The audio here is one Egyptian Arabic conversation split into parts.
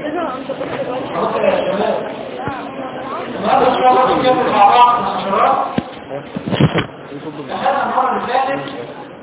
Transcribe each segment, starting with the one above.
النهارده ان شاء الله بنكمل مع بعض الحشرات اخذنا المره اللي فاتت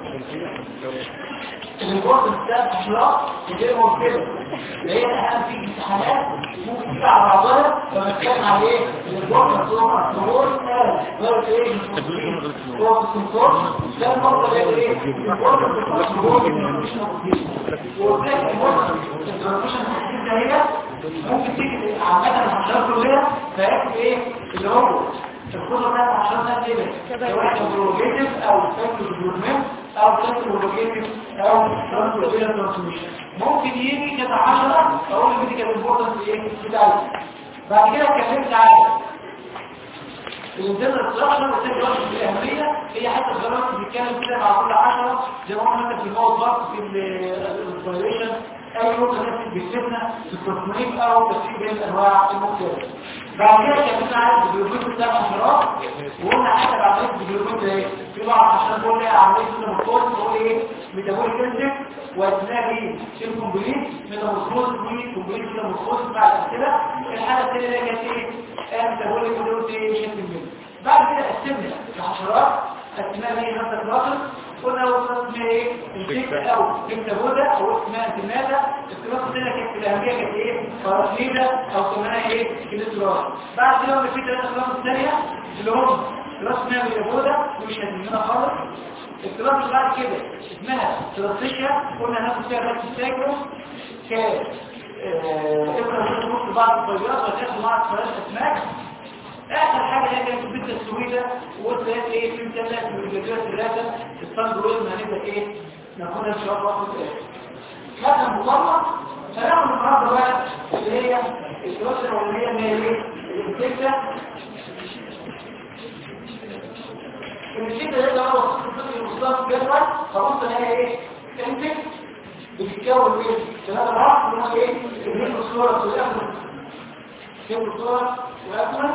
الريبورت بتاع الحشرات بيجيبهم كده لقيت اهم في امتحانات ممكن تيجي على بعضها لما اتكلم على ايه الريبورت مكتوب الصور غير ايه هو السنسور ده المره اللي هي ايه الريبورت بتاع الصور مش موجودين وقلت الانفورميشن ده هنا ممكن تيجي عامه الحشرات كلها فيكتب ايه اللي هو الخطوة بتاعت عشان ده كده سواء بروجيتيف او سايكل ديفلوبمنت او سايكل بروجيتيف او ترانسفير ترانسميشن ممكن يجي كده 10 اقول لك دي كانت امبورتنت ايه بتاعتي بعد كده اتكلمت على الانترنال ستراكشر والتكنولوجيا الاهميه هي حتى الغرض بيتكلم كده مع كل 10 زي ما قلنا في الموضوع ضغط في الانسبيريشن اي نقطه نفس بيكتبنا في التصنيف او تفسير بين الانواع المختلفه بعد كده اتكلمنا على الديفلوبمنت بتاع الحشرات وقلنا حتى بعمليه الديفلوبمنت ايه في بعض الحشرات بيقول لي عمليه المفروض تقول ايه ميتابوليك انتك واثناء دي سيل كومبليت ميتامورفوز وكومبليت ميتامورفوز مع الاسئله الحاله الثانيه اللي كانت ايه ميتابوليك ودوت ايه شكل منه بعد كده قسمنا الحشرات قسمناها ايه نفس الكلاس قلنا وصلنا ايه الفكر او الكتابوده او اسمها انتماده الكلاس الثانيه كانت الاهميه كانت ايه فراسليده او سميناها ايه كليتراس بعد كده في ثلاثه كلاس الثانيه اللي هم كلاس اسمها الكتابوده مش هنمنا خالص الكلاس اللي بعد كده اسمها كلاسيشيا قلنا هناخد فيها بس السايكلوس ك ابره نص بعض الطيارات وهتاخد بعض ثلاث اسماك اخر حاجه هي كانت البيت السويده وقلت لها ايه في مثلث من الجزيره الثلاثه الصندوق هنبدا ايه ناخدها ان شاء الله في الاخر هذا المطلع هناخد النهارده بقى اللي هي الدراسه الاولانيه اللي هي ايه الانتكه الانتكه ده هو الفكر المصطلح جدول خلاص ان هي ايه انتك بتتكون ايه ثلاثه بعض اللي هو ايه الهيم الصوره والاخر هيم الصوره والاخر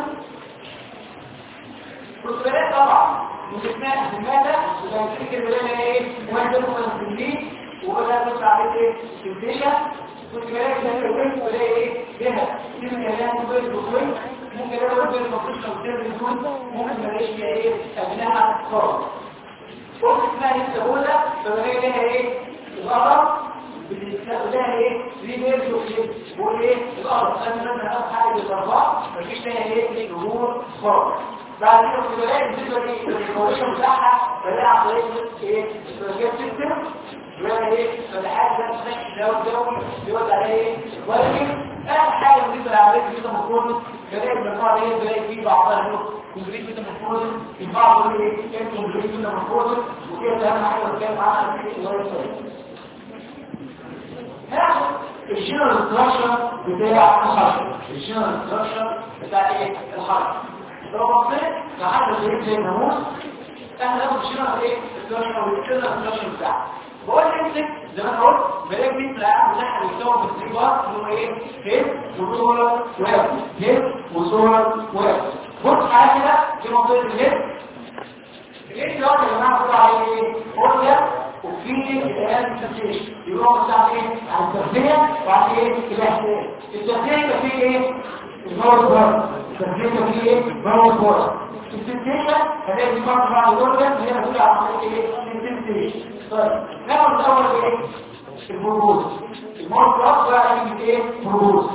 والسؤالات طبعا مستثناء لماذا؟ لأن الفكر بلانا ايه؟ واحد مثلا في الجديد وقلنا نطلع عليه ايه؟ سنتيشن والكلام ده الوين ولا ايه؟ جهة في كلام بين الوين ممكن انا بين الفصل وبين الوين ممكن ما الاقيش فيها ايه؟ ابنها خالص قلت اسمها لسه اولى فبلاقي لها ايه؟ الغرض بتستخدمها ايه؟ ريبيرز وكليب بقول ايه؟ الارض انا مثلا اخد حاجه بالاربعه مفيش لها ايه؟ ظهور خالص بعد كده في بلاقي بالنسبه للكواليشن بتاعها بلاقي عمليه ايه استراتيجيه سيستم بلاقي ايه فالحاجه ده بتخش ده والجو بيقعد عليه ايه ولكن اخر حاجه بالنسبه لعمليه البيتا مفروض بلاقي المجموعه دي بلاقي في بعضها له كومبليت بيتا مفروض البعض يقول ايه ايه كومبليت بيتا مفروض وكده اهم حاجه بتكلم عنها في الويب هاخد الجنرال ستراكشر بتاع الحرف الجنرال ستراكشر بتاع ايه الحرف لو بصيت لحد غريب زي الناموس احنا ناخد شنو ايه الكلام والكلام الكلام بتاعه بقول لك زي ما انا قلت بلاقي في العام بتاعها بيتكون من ثري بار اللي هو ايه هيد وصوره ويب هيد وصوره ويب بص على كده في منطقه الهيد الهيد ده يا جماعه بيقول عليه ايه اوريا وفي الان تفسير يبقى هو بتاع ايه على التغذيه وعلى ايه الاحتياج التغذيه يبقى فيه ايه الموت بار التغذيه فيه ايه موت بار السنتيشن هتلاقي في بعض بعض الاورجن هي مسؤوله عن عمليه ايه السنتيشن طيب ناخد الاول ايه البروز الموت بار بقى يجي ايه بروز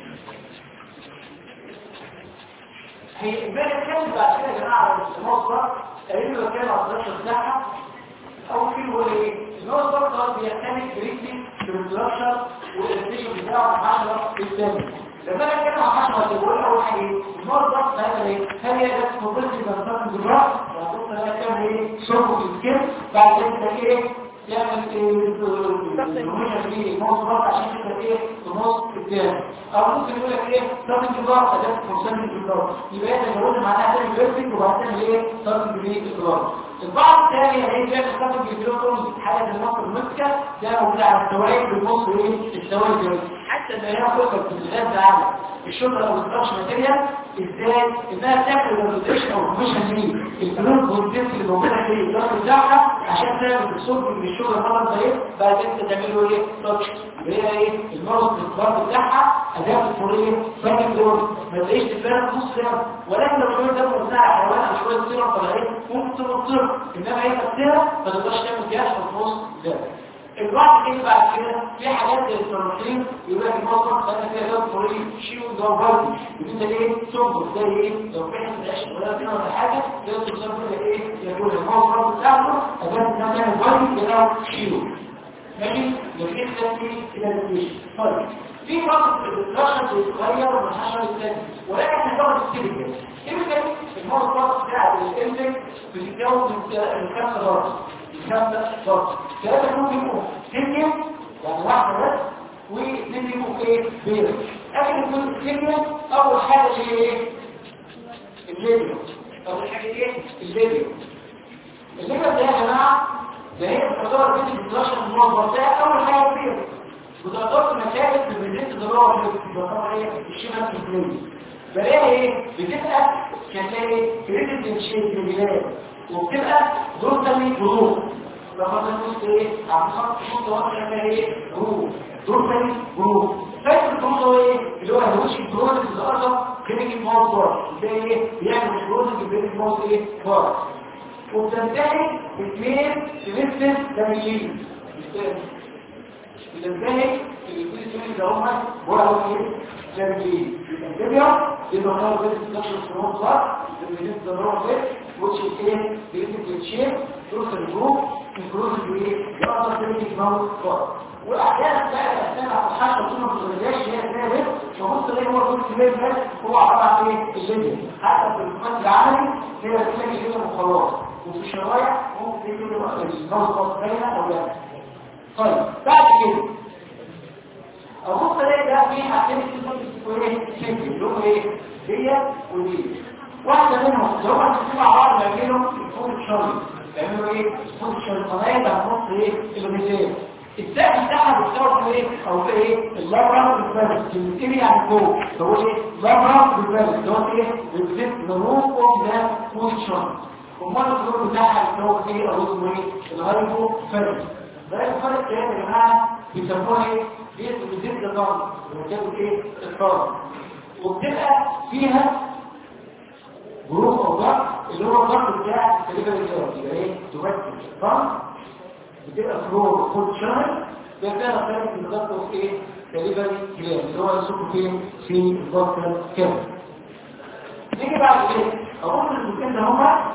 هي بقى كام بعد كده يا جماعه الموت بار قالوا له كام على الدرجه بتاعها او في هو ايه النوع الضغط بيعتمد بريكلي في الستراكشر والانتيشن بتاعه 10 الثاني لما انا اتكلم عن 10 بقول اول حاجه ايه النوع الضغط هذا ايه هل هي بس موبيلتي بنظام الجراح وهتقول لها كام ايه شرب في السكين بعد كده ايه يعمل الهرمونيا في الموت الضغط عشان كده ايه النص الثاني او ممكن يقول لك ايه ضغط الجراح ده فرسان الجراح يبقى ده بيقول معناها تعمل بيرفكت وبعدين ايه ضغط الجراح البعض الثاني اللي هي جايه تستخدم الجلوكوز حاجه زي مصر المسكه ده موجود على الدوائر بالنص ايه الدوائر حتى ان هي فوق في الغاز على الشطر او الستراكشر ماتيريال ازاي انها تعمل الروتيشن او الكوميشن دي الفلوس والديسك اللي موجوده في الضغط بتاعها عشان تعمل الصوت من الشغل مره زي بعد كده تعمل له ايه تاتش اللي هي ايه المرض الضغط بتاعها اداه الفوريه ثاني دور ما تلاقيش تفرق نص ساعه ولكن لو شويه دم وساعه حيوان او شويه سيره طبيعيه ممكن تضطر انما هي تاثيرها ما تقدرش تعمل جرح في نص ده البعض كده بعد كده في حاجات زي الترمخين يقول لك المصدر فانا فيها دم فوريه شيء وجوهري يقول لك ايه تنظر زي ايه لو في حته العيش ولا فيها ولا حاجه تقدر تشوف كده ايه يقول المصدر بتاعته اداه انها تعمل فوري كده شيله ماشي يبقى في كده الى طيب في فرق في الدرجه بيتغير من حشره الثاني ولكن هناخد السيليكا السيليكا الموضوع بتاع الانتك بيتكون من خمسه درجات خمسه درجات ثلاثه ممكن يكونوا سيليكا يعني واحده بس واثنين يبقوا ايه بيض اخر يكون السيليكا اول حاجه اللي هي ايه الليبيا اول حاجه ايه الليبيا الليبيا ده يا جماعه ده هي الحضاره بين الدراسه المنظمه ده اول حاجه كبيره وتقدر مشاكل في بدايه الدراسه في الدراسه هي الشبه الفكريه فلاقي ايه بتبقى كتلاقي كريدت شيء في البلاد وبتبقى دور تاني جروب لما تقول ايه عم خط خط واحد ايه جروب دور تاني جروب فاكر الجروب هو ايه اللي هو هيوش الجروب اللي الارض كلينيك ماوس بار ده ايه بيعمل الجروب اللي بين الماوس ايه بار وبتنتهي باثنين سمستر تمرين بتنتهي الاثنين سمستر ده هم ولا ايه تمرين بتنتهي يبقى هو بس 12 سنوات صح اللي انت ضروري بس وتش ايه بيجي الشيب توصل الجروب الجروب اللي ايه يقدر تمشي ماوس فوق واحيانا بقى الاسئله على الحاجه طول ما بتغيرش هي ثابت فبص ليه هو كل كبير بس هو عباره عن ايه الليفل حتى في الفصل العملي هي بتلاقي كده وخلاص وفي الشرايح ممكن تيجي الموضوع باينه او لا طيب بعد كده ابص الاقي ده في حاجتين اسمهم ايه شكل اللي هم ايه دي ودي واحده منهم لو هم الاثنين مع بعض بيعملوا فوق الشري بيعملوا ايه فوق الشري قناه ده نص ايه المثال السقف بتاعها بيتصور في ايه او في ايه اللبرة بالفرد الكيمياء يعني فوق هو ايه لبرة بالفرد اللي هو ايه بالفرد نروف اوف ذا بوزيشن امال الدور بتاعها اللي هو ايه او اسمه ايه الهايبو فرد ده الفرق ده يا جماعه بيسموها ايه بيزيد الضغط وبتاخد ايه الضغط وبتبقى فيها جروب او ضغط اللي هو الضغط بتاع الكليفه الجوي يبقى ايه تمثل الضغط بتبقى فلور فول شانل ده كان خارج من ضغط ايه كليفه كلام اللي هو يسوق فين في الضغط كام نيجي بعد كده اقول المكان ده هما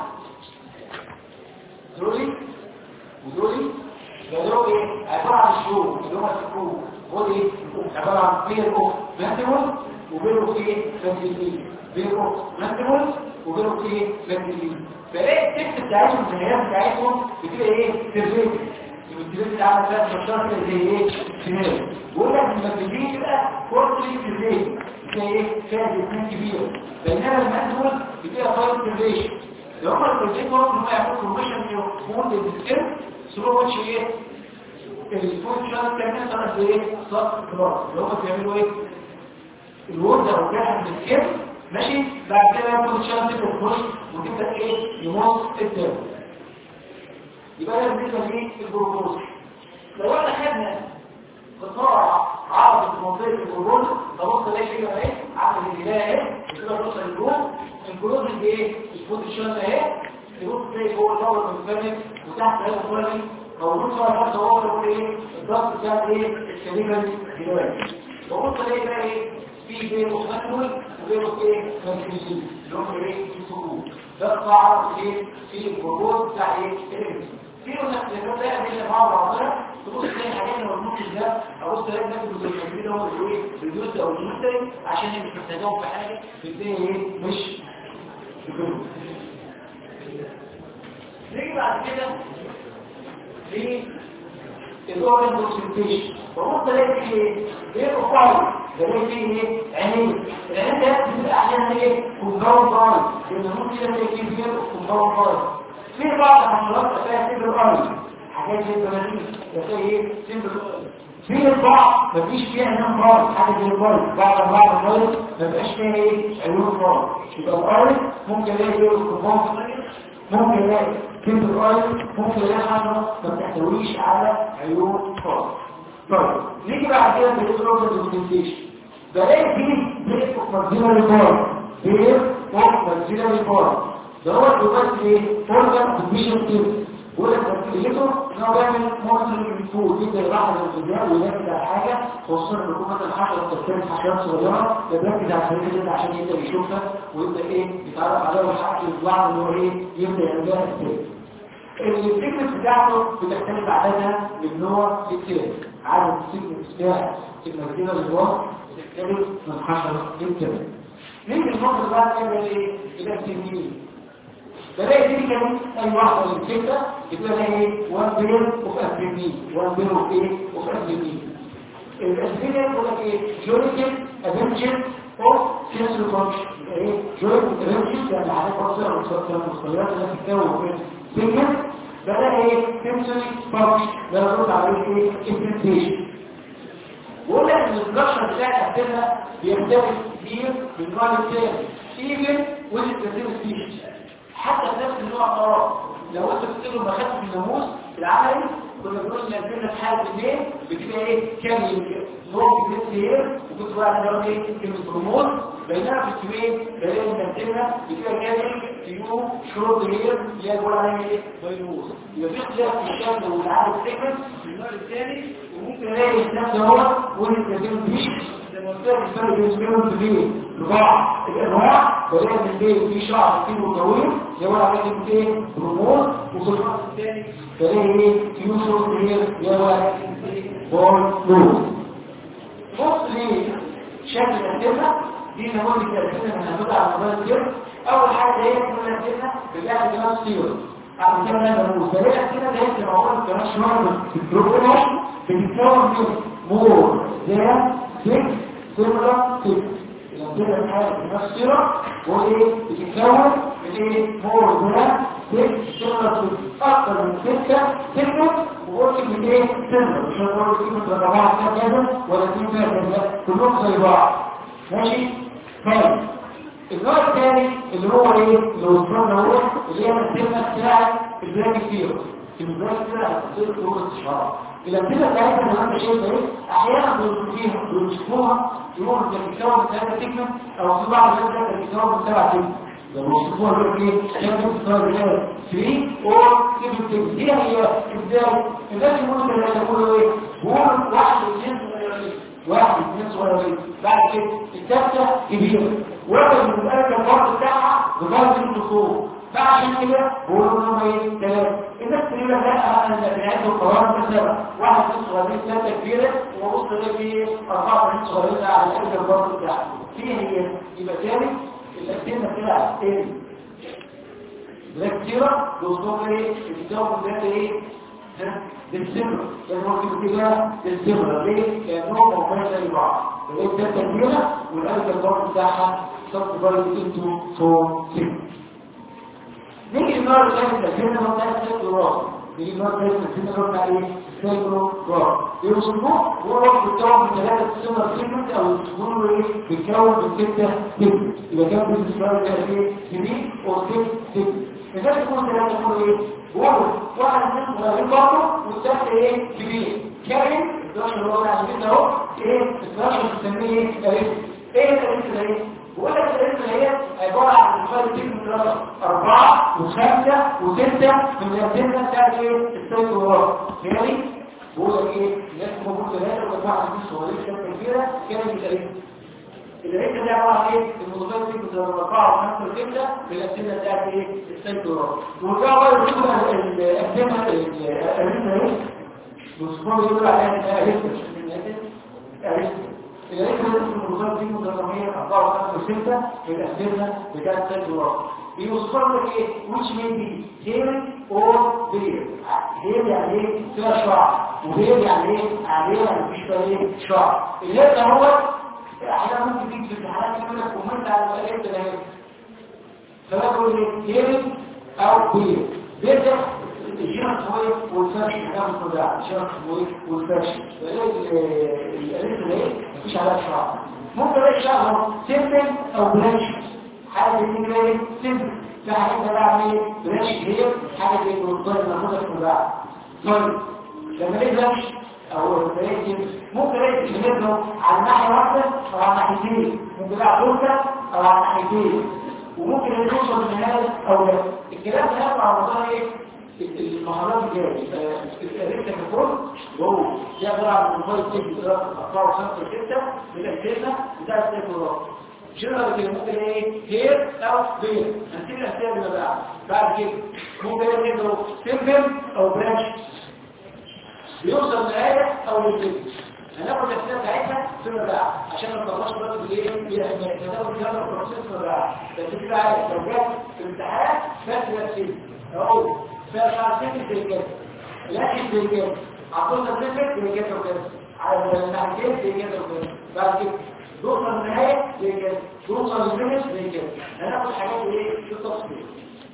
دولي ودولي قالوا ايه عباره عن شو اللي هو السكو هو ايه عباره عن بيرو مانتيبل وبيرو ايه فانتيلين بيرو مانتيبل وبيرو ايه فانتيلين فايه التكست بتاعتهم الجنيات بتاعتهم بتبقى ايه تربيت التربيت اللي عامل فيها مشاركه زي ايه شمال بيقول لك المانتيلين تبقى فورتلي تربيت زي ايه فيها اثنين كبيره بينما المانتيبل بتبقى فايت تربيشن لو هم البروجيكت هو هم يعملوا بروميشن في مود السكيل سلو واتش ايه الفونكشن كان مثلا زي ايه صف كبار اللي هم بيعملوا ايه الورد او جاهز من السكيل ماشي بعد كده الفونكشن تبقى تخش وتبدا ايه يمص الدم يبقى ده بالنسبه للجلوكوز لو احنا خدنا قطاع عرض في منطقه الجلوكوز تبص الاقي كده اهي عامل الهلال اهي كده توصل الجلوكوز الجلوكوز دي ايه البوزيشن اهي تبص تلاقي جوه الدور المنفرد وتحت هذا الفرد موجود فيها خط واضح ايه الضغط بتاع ايه الكليفه دلوقتي ببص الاقي بقى ايه في بينه مكمل وبينه ايه مكملين اللي هم ايه الفروض ده القاعده ايه في الجلوكوز بتاع ايه الانسولين في الاختلافات ده اللي مع بعضها تبص تلاقي حاجات لو المنتج ده ابص الاقي ناس زي الكبير هو اللي ايه الجزء او المنتج عشان مش محتاجهم في حاجه بتلاقي ايه مش بكله نيجي بعد كده للأورجن دوكسيفيكيشن ببص الاقي فيه ايه؟ غير قوي بلاقي فيه ايه؟ عينين العينين ده بتبقى احيانا ايه؟ كومباوند باي لان ممكن تلاقي فيه غير كومباوند باي في بعض الحشرات فيها سيبر اي حاجات زي البنانين تلاقي ايه؟ سيبر في البعض مفيش فيها عينين خالص حاجه زي البايض بعض بعض البايض مبقاش فيها ايه؟ عيون خالص يبقى البايض ممكن الاقي غير كومباوند ممكن الاقي كبد الرايل ممكن الاقي حاجه ما بتحتويش على عيون خالص طيب نيجي بعد كده في الاوروبا دوكيومنتيشن بلاقي فيه بيت اوف ماكسيلاري بار بيت اوف ماكسيلاري بار ده هو بيمثل ايه؟ فورجان ديفيشن تيست بقول لك تسليته ان هو بيعمل مونترنج للفود يبدا يلاحظ الغذاء ويركز على حاجه خصوصا لما يكون مثلا حشره بتختلف حشرات صغيره يركز على الحاجات دي عشان يبدا يشوفها ويبدا ايه يتعرف عليها ويحقق الوعي ان هو ايه يبدا يرجعها ازاي الفكرة بتاعته بتختلف عددها من نوع للتاني عدد السيجمنت بتاع المدينة اللي هو بتختلف من حشرة للتاني نيجي النقطة بقى تعمل ايه؟ يبقى التنين بلاقي دي كانت اي واحدة من الستة بتلاقي ايه؟ 1 بير اوف اسبرينين 1 بير اوف ايه؟ اوف اسبرينين الاسبرينين يقول لك ايه؟ جوريكال ادنشن اوف سينسور فانكشن ايه؟ جوريكال ادنشن يعني حاجات بسيطة والمصطلحات اللي بتتكون من سيجمنت بلاقي ايه؟ سينسوري فانكشن ده بقول عليه ايه؟ امبلنتيشن بقول لك ان البلاشر بتاع الاسئله بيختلف كتير من نوع للتاني ايفن وذ سبيشيز حتى في نفس النوع قرار لو انت بتقول ما خدت في الناموس العملي كنا بنقول ان الفيلم في حاله اثنين بتبقى ايه كامل نوع بيت هير وكنت بقى انا ايه كلمه هرمون بينما في الكمين بلاقي ان الفيلم بتبقى كامل تيو شورت هير اللي هي بقول عليها ايه فيروس يبقى في اختلاف في الشكل والعدد سيكونس من النوع الثاني وممكن الاقي نفس هو وين الكلمه دي زي ما قلت لك الفرق بين الكلمه دي رباع الانواع بلاقي ان البيت في شعر فيه طويل يقول عليه ايه هرمون وفي الخط الثاني بلاقي ايه فيوسر هير يقول بول لوز بص لشكل الأسئلة دي نموذج الأسئلة من هنبدأ على موبايل كتير أول حاجة هي كل الأسئلة بتاعت جناس سيور عشان كده أنا بقول فهي الأسئلة دي هي موجودة كمان شوية في البروجرام بتتكون من مور ذان سيكس سيميلر سيكس الأسئلة بتاعت جناس سيور هو إيه بتتكون من إيه مور ذان سيكس سيميلر سيكس أكتر من ستة سيكس وقلت من ايه سنة مش هنقول كلمة ربعات كذا ولا كلمة كذا كلهم زي بعض ماشي طيب النوع الثاني اللي هو ايه اللي وصلنا هو اللي هي الكلمة بتاعت البلاك فيروس البلاك فيروس هتصير فروض الشرع الأمثلة بتاعتها اللي أنا شايفها ايه أحيانا بيوصفوها بيوصفوها يقولوا ده بيتكون من ثلاثة تكمل أو في بعض الناس ده بيتكون من سبعة تكمل لو يوصفوها بيقول ايه كام بتختار بلاد 3 اور 7 تكمل دي هي ازاي الناس يقولوا كده يقولوا ايه بقول واحد اثنين صغيرين واحد اثنين صغيرين بعد كده الثالثة كبيرة واحد من الأركة الفرد بتاعها بفرد الدخول فعشان كده بقولوا انهم ايه ثلاثة الناس تقول لك لا انا بنعد القرار مثلا واحد اثنين صغيرين ثلاثة كبيرة وبص ده في أربعة اثنين صغيرين على الأركة الفرد بتاعها فيها هي يبقى ثاني الأسئلة بتاعها تاني ده كتيرة بوصول ايه الكتاب ده ايه بالسمرة الممكن كده بالسمرة ليه؟ لأنهم موقعين زي بعض فليه ده كبيرة والألف البار بتاعها صف بارد انتو فور سم نيجي النار اللي احنا هو ده السيكلو نيجي النار اللي احنا السيكلو بتاع ايه؟ السيكلو راس يوصفوه هو راس بيتكون من ثلاثة سمرة سيجمنت أو يوصفوه ايه؟ بيتكون من ستة سيجمنت يبقى كام بالنسبة له كده ايه؟ 3 أو 6 سيجمنت لذلك يكون ثلاثة يكونوا ايه؟ واحد واحد منهم صغيرين برضه والثالث ايه كبير كائن الدرجه اللي هو عشان كده اهو ايه الدرجه بنسميه ايه الف ايه الالف ده ايه بقول لك الالف هي عباره عن فرق بين درجه اربعه وخمسه وسته من الاسئله بتاعت ايه السيد وراء يعني بقول لك ايه لازم موجود ثلاثه واربعه من صغيرين كده كبيره كده الالف العيد ده عباره عن ايه المضادات دي بتبقى اربعه وخمسه وسته بالاسئله بتاعت ايه السيطرات وده بقى يشوف الاسئله الاريثميا ايه بصفه يقول عليها الاريثميا من الاريثميا الاريثميا المضادات دي متضامنه اربعه وخمسه وسته بالاسئله بتاعت السيطرات بيوصف لك ايه which may be hair or beard hair يعني ايه فيها شعر وهير يعني ايه عليه يعني مفيش فيها ايه شعر الهير ده هو احيانا ممكن تيجي في الامتحانات يقول لك كومنت على الاسئله ده هنا فبقول لك هيرنج او بير بير ده الجينس هو والفرش بتاع الصداع الجينس هو والفرش الالف ده ايه مفيش عليها شعر ممكن الاقي شعر سيمبل او برانش حاجه دي ايه سيمبل في حاجه بقى ايه برانش هي حاجه زي الجلوكوز اللي ناخدها في الصداع طيب لما الاقي برانش او البريكنج ممكن يجي منه على ناحيه واحده او على ناحيتين ممكن يلعب كوسه او على ناحيتين وممكن يوصل للنهايه او لا الكلام ده هيطلع على مدار ايه المحاضرات الجايه الريكتا كفور وهو ده عباره عن موبايل تيجي 4 5 6 بالاجهزه بتاع السيكولوجي جنرال كده ممكن ايه هير او بير هنسيب الاسئله اللي بعد بعد كده ممكن يبقى سيمبل او برانش بيوصل لآية او للفيلم هناخد الاسئله بتاعتها فيما بعد عشان ما نطلعش بقى بالايه بالاهمال هناخد كلام البروسيس فيما بعد بس دي بقى لو جت في الامتحان بس نفسي اهو فمش عارفين زي كده لكن زي كده عطونا صفر زي كده وكده على الناحيتين زي كده وكده بعد كده نوصل للنهاية زي كده نوصل للفينش زي كده هناخد حاجات ايه في التفصيل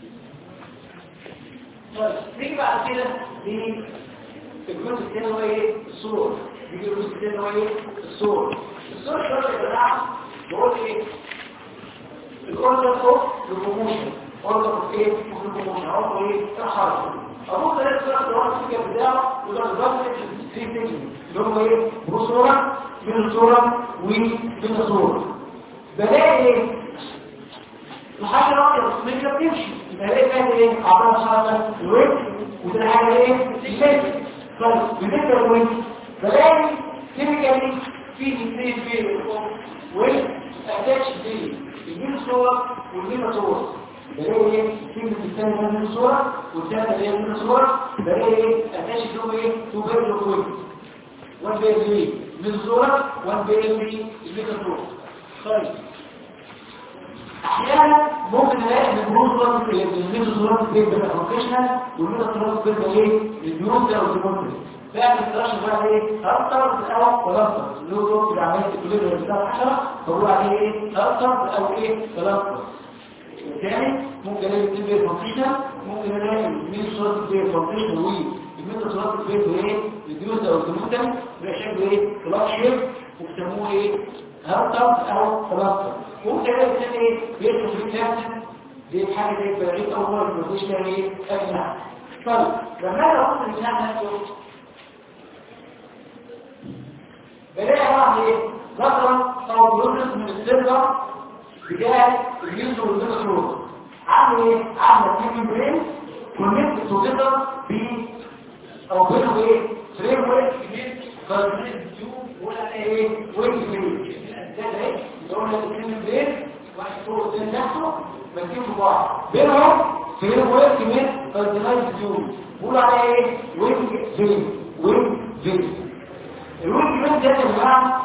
طيب نيجي بعد كده للجزء الثاني هو ايه الصور نيجي الجزء الثاني هو ايه الصور الصور شويه يا جماعه بقول ايه الاوردر اوف البروموشن اوردر اوف ايه البروموشن او ايه الحرف ابص الاقي الصوره الوصف بتاعه وده بالظبط في تكنيك اللي هو ايه بصوره من الصورة ومن الصورة بلاقي ايه الحشرة الرسمية بتمشي يبقى الاقي فيها ايه عبارة حركة الوجه وده حاجة ايه الشكل طيب بالنسبة للوجه بلاقي كيميكالي في اثنين بين والاتاتش بين المين صورة والمين صورة بلاقي ايه كلمة الثانية من الصورة والثالثة اللي هي من الصورة بلاقي ايه اتاتش له ايه تو بيرد وكويت وان بيرد من صورة وان بيرد الميكروفون طيب احيانا ممكن نلاقي ان البروز صورة الميكرو صورة بيبقى بروفيشنال والميكرو صورة بيبقى ايه البيوت او الديمونتري فاهم التراش بقى ايه اكتر او ثلاثة اللي هو دوت بعملية الكوليبر بتاع 10 فهو عليه ايه اكتر او ايه ثلاثة الثاني ممكن الاقي التيم فانكشن ممكن الاقي المين صورة بيبقى فانكشن والميكرو صورة بيبقى ايه البيوت او الديمونتري بيبقى شكله ايه كلاس شيب وبيسموه ايه هرطب او ثلاثة ممكن الاقي الثاني ايه بيدخل في الكابتن دي حاجة زي البريد أول ما فيش فيها ايه أجنح طيب لما أنا أقول الجناح نفسه بلاقي بعض ايه ذكرى أو بروسس من السيرفر بتاع الجنس والجنس عامل ايه؟ عامل تيم برين كونكت توجذر ب أو بينه ايه؟ فريم ورك فالبرين تيوب ولا ايه؟ وينج فريم ده ايه؟ يقول لك التيم برين واحد فوق الثاني نفسه ماسكين في بعض بينهم فريم ورك من فالتنايز تيوب بيقولوا عليها ايه؟ وينج فريم وينج فريم الوينج فريم ده يا جماعه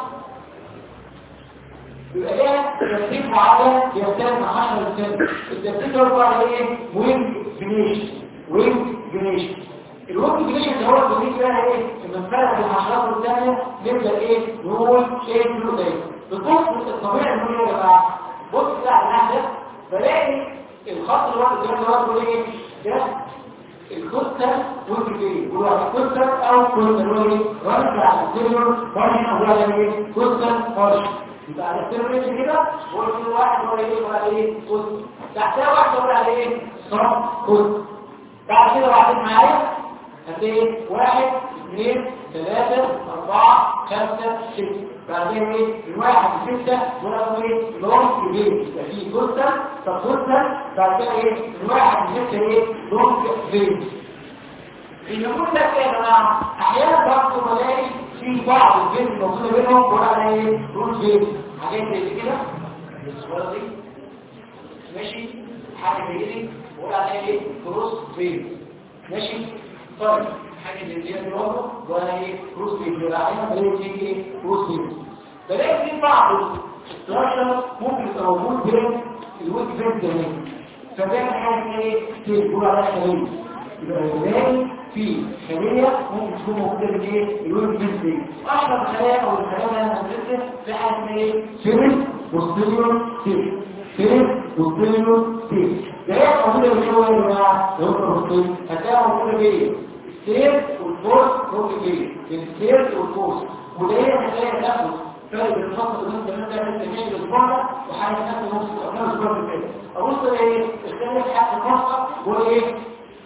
يبقى ليها ترتيب معين يختلف من 10 سنه الترتيب ده هو على ايه؟ وينج فينيش وينج فينيش الوينج فينيش اللي هو الجديد بقى ايه؟ من فرق الحشرات الثانيه نبدا ايه؟ نقول ايه نقول ايه؟ بتبص الطبيعي نقول ايه يا جماعه؟ بص كده على النحله بلاقي الخط اللي هو قدام ده هو ايه؟ ده الكوستر والكبير هو الكوستر او كوستر هو ايه؟ رمز على السيلور فارشن او على ايه؟ كوستر فارشن يبقى على السيلور كده هو كل واحد هو ايه؟ هو على ايه؟ كوستر تحتها واحد هو على ايه؟ صف كوستر بعد كده واحد معايا هتلاقي واحد اثنين ثلاثة أربعة خمسة ستة بعدين ايه الواحد ستة ولا ايه لون كبير يبقى فيه كوستر طب كوستر بعد كده ايه الواحد ستة ايه لون كبير النمور ده كده يا جماعة احيانا برضه بلاقي في بعض الجنس موجودة بينهم ولا ايه لون كبير حاجات زي كده الصورة دي ماشي حاجة زي دي ولا عليها ايه كروس بير ماشي طيب حاجة زي دي برضه ولا ايه كروس بير يبقى عليها بلاقي فيه ايه كروس بير بلاقي في بعض الستراكشر ممكن يبقى موجود بين الويك فين كمان فبين حاجه ايه بيقول عليها خليه يبقى بلاقي في خليه ممكن تكون موجوده بين ايه الويك فين دي اشهر الخلايا او الخلايا اللي انا هندرسها في حاجه اسمها ايه فيرس بوستيريور سيل فيرس بوستيريور سيل ده هي موجوده في هو يا جماعه لو انت بصيت هتلاقيها موجوده فين السير والفورس موجود فين السير والفورس وده هي هتلاقي تاخد فرق الخط اللي انت مثلا انت ماشي بالفرع وحاجه ثانيه نص نص برضه كده ابص ايه اختلاف حق الخاصه هو ايه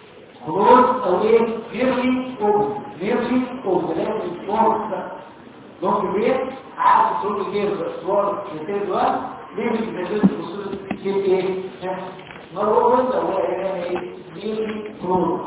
كلوز او ايه نيرلي اوبن نيرلي اوبن لازم الفورس ده لونج بيت عارف السولو جير بسوار كتير ده ليه مش بيجوز الوصول كتير ايه مرة اوبن او ايه نيرلي كلوز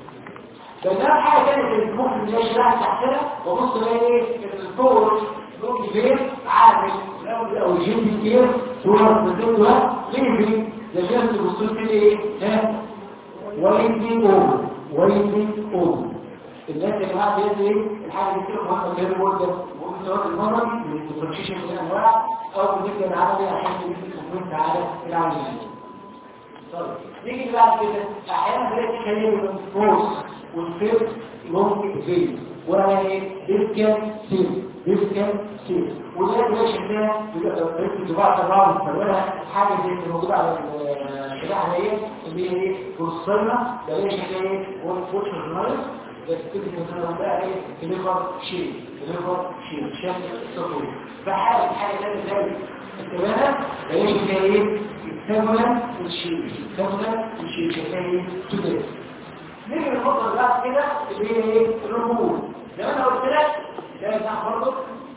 بينما حاجة تانية اللي ممكن نلاقي شريحة تحتها وبص الاقي ايه ان الفورس لونج بيت عارف او جيم كتير صورة بتقول ده ليه بيه ده جيرت الوصول كده ايه ها ويندي اوفر ويندي اوفر الناس يا جماعه دي ايه الحاجه اللي كده مهمه كده برضه ممكن سواء المرضي بالديفرنشيشن من الانواع او بالنسبه للعملي عشان يديك كومنت على العمليه طيب نيجي بعد كده احيانا بنلاقي كلمه الفورس والفيرت لونج فيز ولا ايه ديسكان سيل ديسكان سيل وده الريشن ده بيبقى بتبقى تبع مستوى حاجه زي اللي موجوده على الشريحه دي اللي هي ايه بروسينا ده ريشن ده ايه هو الفورشن نايس بس كده مثلا بقى ايه كليفر شيل كليفر شيل شكل الصفر فحاجه حاجه ثانيه زي التبانه ده ريشن ده ايه التبانه والشيل التبانه والشيل شكلها ايه كده نيجي للنقطه اللي بعد كده اللي هي ايه الرمول زي ما انا قلت لك ده بتاع برضه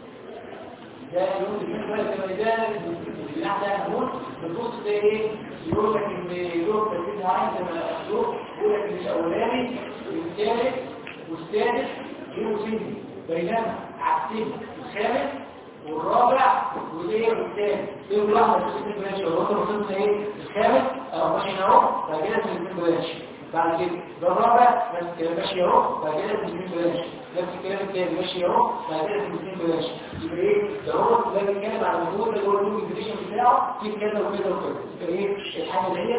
ده يوم بالنسبه للميدان الجناح ده هنموت بتبص ده ايه يقول لك ان يوم تركيز عين زي ما يقول يقول لك ان الاولاني والثالث والسادس يوم سني بينما عكسين الخامس والرابع والايه والثاني ايه واحده في الست برانش لو انت وصلت ايه الخامس او ماشي اهو بعد كده في الست برانش بعد كده ده الرابع نفس الكلام ماشي اهو بعد كده في الست برانش نفس الكلام الثاني ماشي اهو بعد كده في الست برانش يبقى ايه ده هو ده بيتكلم عن الموضوع اللي هو اللوج ديفيشن بتاعه في كذا وكذا وكذا يبقى ايه الحاجه اللي هي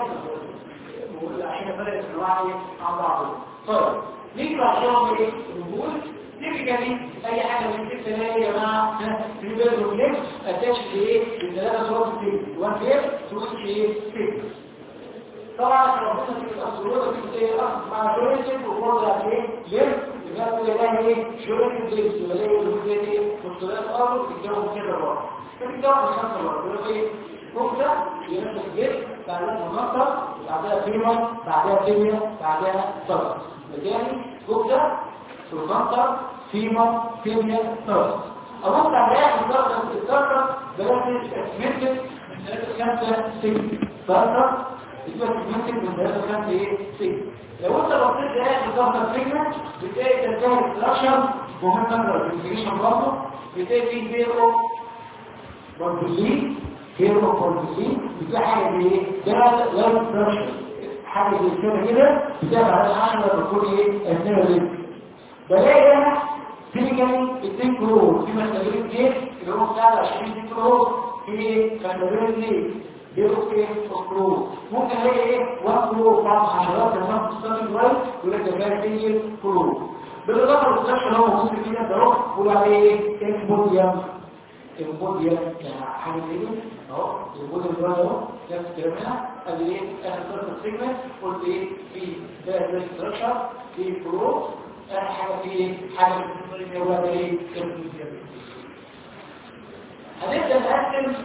عشان فرق الانواع ايه عن بعض طيب نيجي بعد كده ايه نقول تيبيكالي اي حاجه من الست اللي هي يا جماعه في بيرد وفليكس اتاش لايه للثلاثه صور في وان فير تروح ايه في طبعا ربنا في الاسرور في ايه مع جوريتك وفوضع ايه ليه يبقى ده ايه جوريتك ليكس ولا ايه اللي ايه مستويات ارض تتجاوب كده بقى تتجاوب خمسه بقى يقول ايه كفته ينفس الجسم بعدها منقطه بعدها فيما بعدها كيمياء بعدها صدر مجاني كفته سلطنطر فيما كيمياء صدر أبص على واحد ضغط الضغط بلاش اسمنتك من 3 5 6 ضغط يبقى اسمنتك من 3 5 ايه 6 لو انت بصيت لقيت الضغط الفكرة بتلاقي تنتهي الرشم مهم نقرا الانفليشن برضه بتلاقي فيه بيرو بوربلين بيرو بوربلين بتلاقي حاجه زي ايه ده لا رشم حاجه زي كده كده بتلاقي على 10 بتكون ايه اثنين بلاقي انا فيجن 2 كرور في مسؤولين كيف اللي هو بتاع 20 كرور في مسؤولين ليه بيقول ايه كرور ممكن الاقي ايه 1 كرور بعض عشرات كمان تستخدم كويس يقول لك ده بقى فيه كرور بالاضافه للستراكشر اللي هو موجود فيه ده اهو بيقول عليه ايه امبوديوم امبوديوم يعني حاجه زي كده اهو الامبوديوم ده اهو نفس الكلام هنا قال لي ايه انا صرت السيجمنت قلت ايه في ده ده ستراكشر في كرور حاجة في حاجة في الجواب ايه هنبدأ نقسم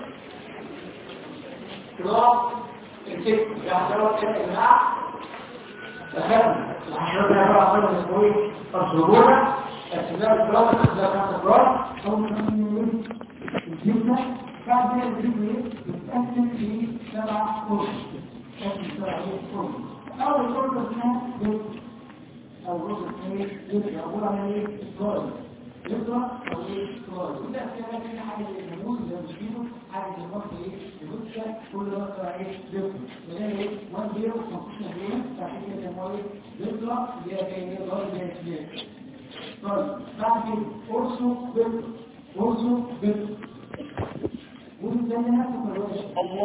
كلاب الست الحشرات كده يا جماعة أخذنا الحشرات اللي عبارة عن فرد اسمه الصبورة قسمناها الكلاب قسمناها خمسة كلاب الجبنة بعد كده الجبنة بتتقسم في سبع قرص تقسم سبع قرص أول قرص اسمها بيت او جزء ايه يبقى عباره عن ايه اسرائيل يقرا او ايه اسرائيل وده كده في حاجه الهموز زي مش فيه حاجه المصر ايه يبقى كل مره ايه يقرا يعني ايه 1 0 15 جنيه فعشان كده هو ايه يقرا اللي هي ايه لغايه ما يسمع طيب بعد كده قرصه بيت قرصه بيت وده نفسه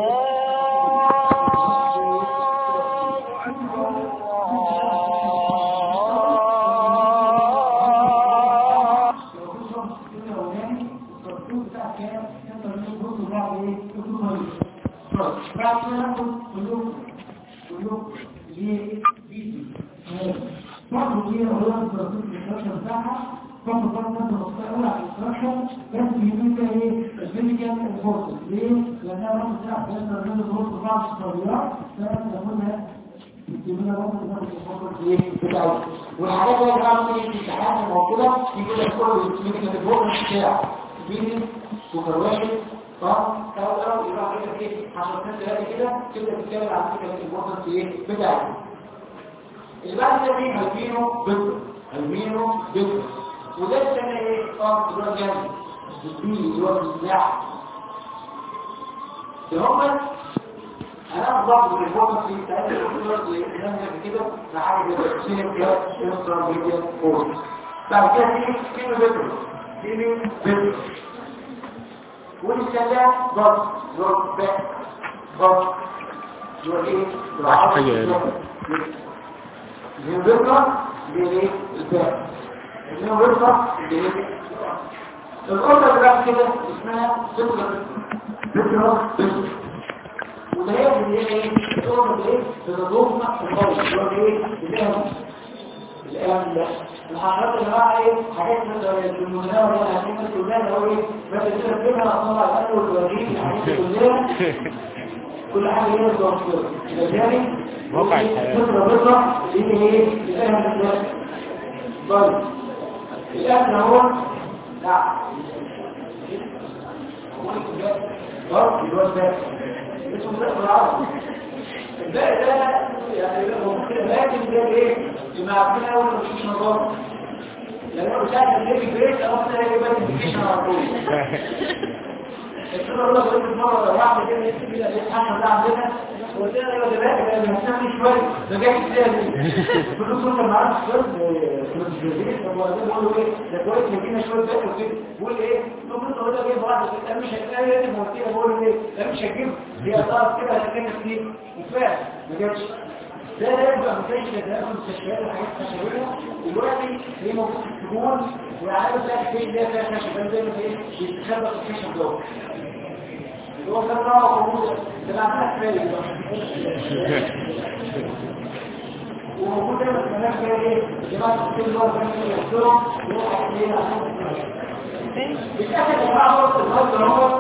برضه دي أولاد الدراسات الإنتراكشن بتاعها برضه برضه أنت مستقبل على الإنتراكشن بس بيكون فيها إيه؟ الميديكال انفورسمنت ليه؟ لأنها برضه بتلعب بين الرجال الظروف في بعض الصغيرات فأنت تاخدها يدينا ممكن ناخد الفوكس ايه بتاعه والحاجات اللي انا بعمل ايه في الامتحان الموجوده يقول لك كل يمكن الفوكس بتاع بيني سكر واحد صح او او يبقى كده ايه عشان ثلاثه كده تبدا تتكلم عن فكره الفوكس ايه بتاعه اللي بعد كده ايه هالبينو بيض هالبينو بيض وده السنه ايه اه دلوقتي جامد البيني دلوقتي السلاح هم انا ضغط الفوكس في بتاعت كده لحاجه كده سينك كده انستر ميديا فورس بعد كده في كيلو بيتر كيلو بيتر والسلاح ضغط ضغط باك ضغط يبقى ايه؟ الهيوبيترا بايه؟ الباك الهيوبيترا بايه؟ الأوضة اللي بعد كده اسمها بيترا بيترا بيترا وده هي اللي هي ايه؟ الأوضة اللي ايه؟ بتضم الضوء اللي هو ايه؟ الأهم الأهم ده الحاجات اللي بقى ايه؟ حاجات مثلا في المناوة اللي هنعمل كلها اللي هو ايه؟ بس كده كده اطلع الأول والوجيه الحاجات دي كلها كل حاجة هي التوفير لذلك واقع الحياة. بكرة بكرة اللي هي ايه؟ الأهم ده طيب الأهم هو لا ضرب الواد ده اسمه ده بالعربي الباقي ده يعني هو ممكن لكن ده ايه؟ اللي عارفين اول ما مفيش نظام لانه بتاع اللي في البيت او ده هيبقى مفيش على طول الصورة الله قلت مرة لو واحد كده يكتب كده ايه حاجة ده عندنا قلت لها يا دلوقتي ده مهتم شوية ده جاي ازاي كل صورة ما عرفش شوية في الجزيرة طب هو ده بقول له ايه ده كويس مدينا شوية بقى وكده بقول ايه طب انت قلت له ايه واحد ده مش هتلاقي ايه ما قلت له بقول له ايه ده مش هتجيب هي طرف كده هتلاقي فيه وفعلا ما جابش ده لا يبقى مكانش تدخل المستشفيات وحاجات خشبيه دلوقتي هي موجود في السجون وعارف بقى في اللي فيها خشب زي ما ايه بيتخبى في الخشب دوت هو كان راه موجود ده عندنا كفايه وموجود ده كمان كده ايه جماعه كل مره كانوا يحضروا يروحوا علينا بيتاخد يا جماعه وقت الوقت هو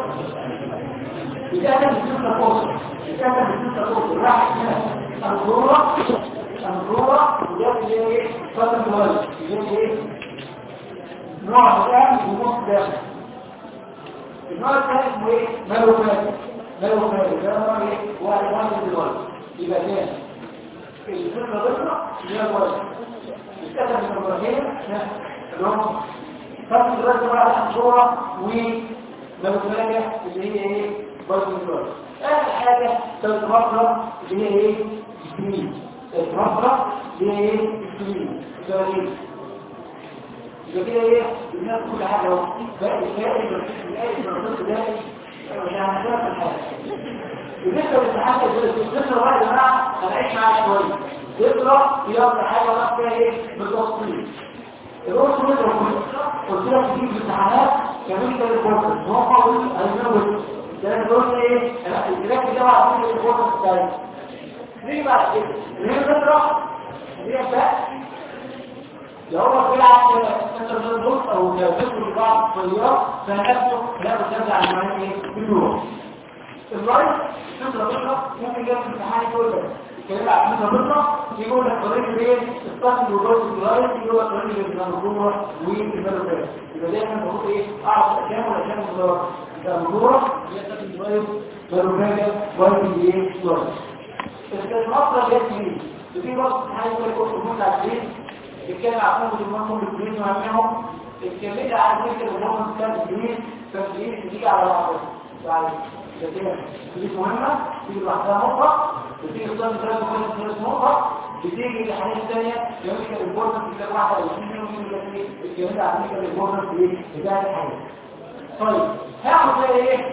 بيتاخد بسيطه فوق بيتاخد بسيطه فوق راح هنا الجوره الجوره وده اللي هي ايه فتره الولد اللي هي ايه نوع الان ونص داخل النوع الثاني اسمه ايه ماله فاتح ماله فاتح ده نوع ايه واحد واحد الولد يبقى تاني الفكره بكره اللي هي الولد الكتب من الوجهين اللي هم فتح الولد بقى الجوره وماله فاتح اللي هي ايه برضه الولد اخر حاجه ثالث مره اللي هي ايه السمين المفرق اللي هي ايه السمين الزوالين يبقى كده ايه الناس كل حاجه اهو باقي الفائد والآية والرسول ده مش هنحتاج في الحاجه بالنسبه للحاجه بالنسبه لواحد يا جماعه هنعيش معاه شويه يقرا في اكتر حاجه بقى فيها ايه بالتفصيل الرسول ده قلت لك تجيب الامتحانات كمان كده الكورس هو قوي هيزود ده الكورس ايه الكلام ده بقى في الكورس بتاعي ليه بقى كده اللي هي الفكره اللي هي بقى لو هو بيلعب مثلا نص او لو بيدخل بعض الطيارات فنفسه لا بترجع المعين ايه بدون الرايت فكره فكره ممكن يجي في الامتحان يقول لك الكلام عن فكره فكره يقول لك طريق ايه الطاقم والرايت الرايت يقول لك طريق المنظومه والمنظومه يبقى دايما بقول ايه اعرف الاشياء والاشياء المضره المنظومه هي طاقم الرايت والمنظومه والايه الرايت المصدر ده مين في برضه حاجه يقول لك كنت عارفين الكلمة عفوا بالمنطق بالجنين وعمهم الكلمة عن ذلك الهرمون كان الجنين فالجنين بتيجي على بعضها يعني كده دي مهمة تيجي لوحدها نقطة بتيجي قدام ثلاث وخمس ثلاث نقطة بتيجي لحاجات ثانية يمكن البورنس بتاع واحدة أو اثنين يمكن الكلمة عن ذلك البورنس بتاع الحاجة طيب هاخد بقى ايه؟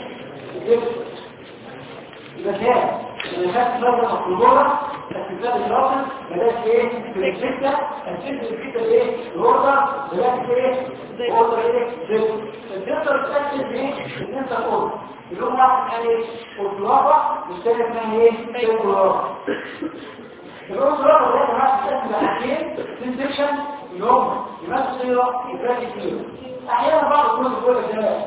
يبقى كام؟ اللي خدت بدل الصدورة استفزاد الراسل بلاش ايه في الستة الستة الستة ايه الوردر بلاش ايه وردر ايه زيت الجسر تأكد ايه ان انت تقول اللون واحد كان ايه قلتلافة والثاني كان ايه قلتلافة القلتلافة ده كمان تأكد حاجتين سنسيشن اللي هم يمثل صيرة يبراكي صيرة احيانا بعض الكل يقول لك ده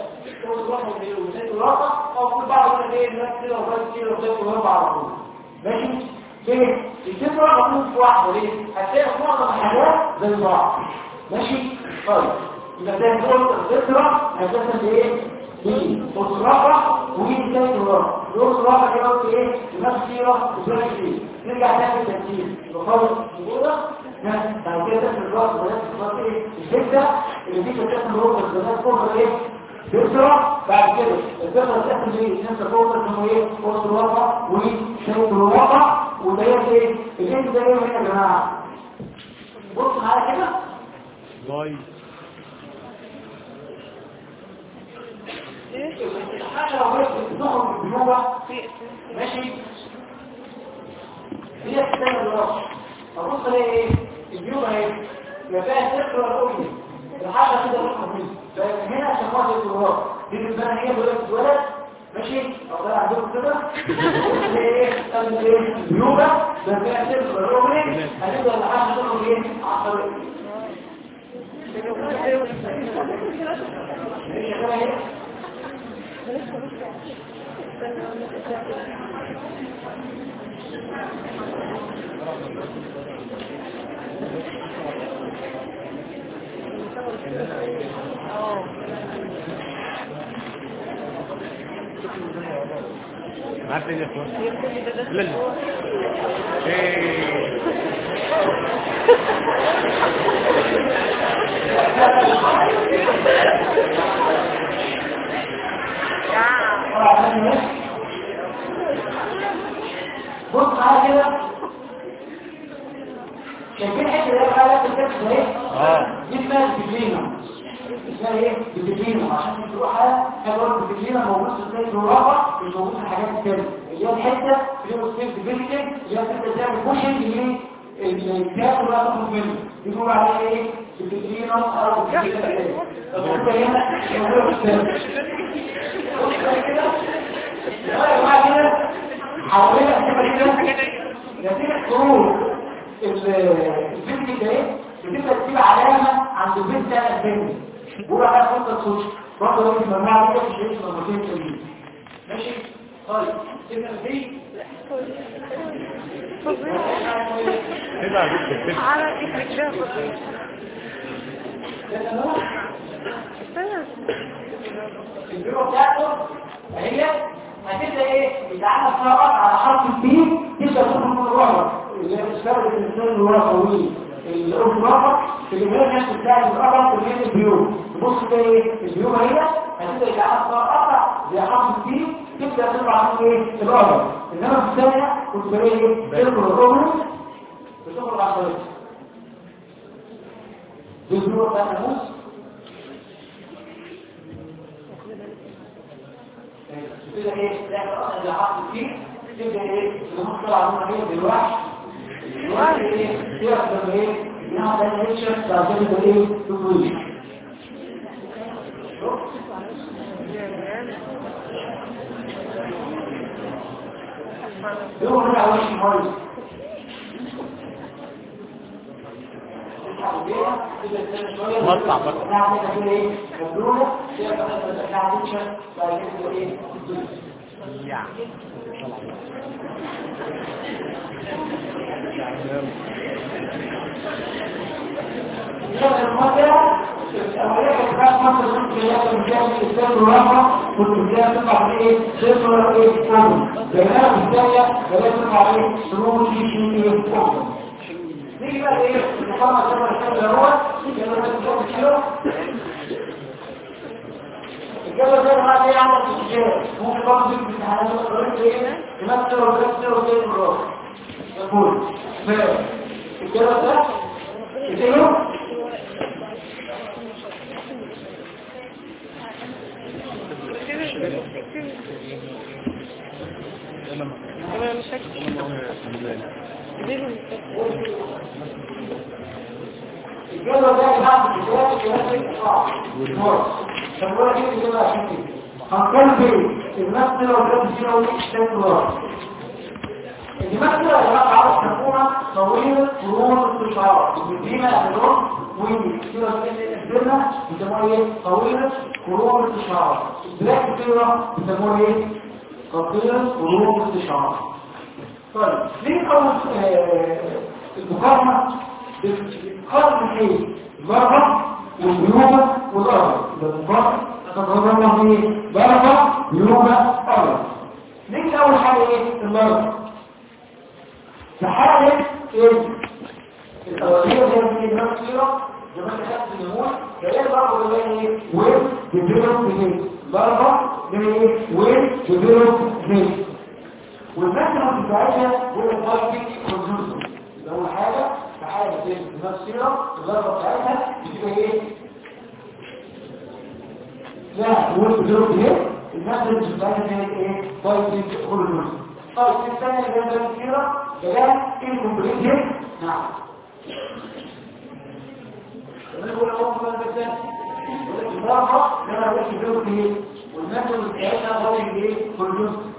او كل بعض يقول لك ايه الناس كده وبراكي صيرة وزيت وهرب على طول ماشي ليه؟ الفكرة مطلوب في واحدة ليه؟ هتلاقي في معظم الحاجات زي بعض ماشي؟ طيب يبقى زي ما قلت الفكرة هتلاقي ايه؟ دي أسرافة ودي تاني أسرافة الأسرافة كده قلت ايه؟ نفس سيرة وسيرة كتير نرجع تاني للترتيب نخلص الجمهورة بعد كده تاخد الراس ولا تاخد ايه؟ الفكرة اللي دي كانت تاخد الروح الزمان فوق ايه؟ بيسرع بعد كده البيسرع تاخد ايه؟ ننسى فوق اسمه ايه؟ فوق الواقع وشيء الواقع وده ايه؟ الانت ده ايه يا جماعة؟ بص معايا كده باي الحاجة لو وقفت تخرج بالجنوبة ماشي هي تستنى الراس ابص الاقي ايه؟ الجنوبة اهي يبقى فيها صفر ولا أمي الحاجة كده روح مهمة فمن هنا عشان خاطر الراس دي بالنسبة لي هي دلوقتي اتولد ماشي أو ده عندكم كده بص ايه؟ تستنى ايه؟ الجنوبة ده فيها صفر ولا أمي هتبدأ الحاجة تخرج ايه؟ على الطريق هي كده ايه؟ عارف ايه ده لا لا ايه بص معايا كده شايفين حته اللي بقى لك الكبس ده ايه؟ اه دي اسمها الديبلينا اسمها ايه؟ الديبلينا عشان تروح على حاجه الديبلينا موجود في الزيت الرابع مش موجود في الحاجات التانية اللي هي الحته اللي هو السيف ديبليكينج اللي هي تبدا تعمل بوشنج للكتاب اللي هتاخد منه بيقول عليها ايه؟ الديبلينا او الديبلينا الغرفه هنا موجوده في الكتاب بص كده يا جماعه كده حوالينا كده كده نتيجة خروج الفيلم ده ايه بتبقى تجيب علامة عند البيت ده الفيلم بقول عليها فرصة صوت برضه لو المجموعة دي مش هيسمى مرتين تانيين ماشي طيب تبقى دي كده يا دكتور كده على الإكرام البيرو بتاعته هي هتبدا ايه يتعامل فقط على حرف البي تبدا تخرج من الرابط اللي هي بتستخدم الانسان اللي هو طويل الأوف رابط اللي هي نفس بتاع الرابط اللي هي البيو تبص كده ايه البيو هي هتبدا يتعامل فقط زي حرف البي تبدا تطلع من ايه الرابط انما في الثانيه كنت بلاقي ايه تدخل الرابط بتخرج على الطريق دي البيو بتاع الناموس كده ايه ده اصلا اللي حاطط فيه تبدا ايه الهرمون طلع منها ايه بالوحش الوحش ايه يحصل ايه انها ده نيتشر بعد كده ايه تطويل هو هنا وش مريض مطلع بقى بعد كده ايه مبلوله كده بقى بتاع نيتشر بعد كده ايه تطويل يا شغل المدة الأولية كانت بقى مصر كنت بيلاقي المجال الإسلام الرابع كنت بيلاقي تطلع عليه إيه صفر إيه فوق بينما في الثانية بيلاقي تطلع عليه شروط في شيء إيه فوق نيجي بقى إيه المقامة صفر الكلام ده هو كانوا بس بيلاقي كيلو الجبل ده ما دي عندك في الجبل ممكن برضه تجيب امتحانات وقررت ايه تمثل وتمثل وتمثل الراس يقول فالجبل ده كده أنا مش فاكر الجبل ده بعد الجبل كده صعب طب ولا كده كده عشان كده هنقول المثل وتمثل وتمثل الراس المثل يا جماعه عاوز تكون طويل قرون استشعار الدينا الرون وكده الدينا بيسموها ايه طويل قرون استشعار البلاك كده بيسموها ايه قصير قرون استشعار طيب ليه اول آه، المقارنه بتقارن ايه البركه والبيوبه والارض المقارنه تتضمن ايه بركه بيوبه ارض نيجي اول حاجه ايه البركه في حاله ايه الاوليه زي ما هي نفس الصيغه زي ما انت خدت النمور فهي البركه اللي هي ايه وين ديفلوب ايه بركه اللي هي ايه وين ديفلوب ايه والماكسيمم بتاعتها هو الباركينج كونسيوم اول حاجه في حاله زي المسيره الضربه بتاعتها بتبقى ايه لا هو الدروب ايه الماكسيمم بتاعتها هي ايه باركينج كونسيوم طيب الثانيه اللي هي المسيره ده انكمبليت نعم انا بقول لكم مثلا مثلا الضربه ده انا بقول الدروب ايه والماكسيمم بتاعتها باركينج ايه كونسيوم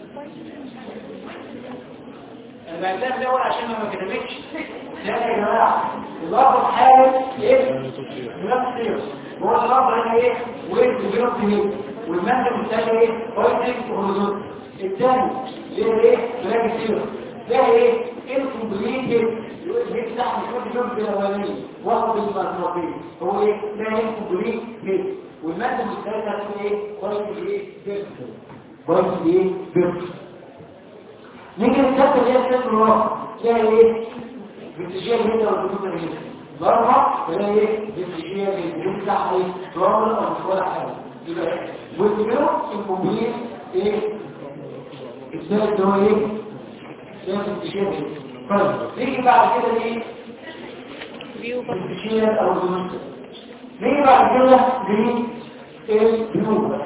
انا بعتها في الاول عشان ما كتبتش لا يا جماعه اللفظ حاجه ايه نفس كده هو اللفظ هنا ايه وين بيجرب ايه والماده بتاعتها ايه بايتك هوريزون الثاني ليه ايه بلاقي كده ده ايه انكمبليت ليه تحت كل جنب الاولاني وسط المرتبطين هو ايه ده انكمبليت ليه والماده بتاعتها ايه بايتك ايه بايتك ايه نيجي نكتب اللي هي الست الواقع تلاقي ايه باتجاه هنا والجنوب هنا ضربة تلاقي ايه باتجاه الجنوب بتاعها ايه ضربة او مش ولا حاجة يبقى والجنوب الموبيل ايه الثالث هو ايه ثالث باتجاه هنا طيب نيجي بعد كده ايه بيوبا باتجاه او الجنوب نيجي بعد كده للجنوب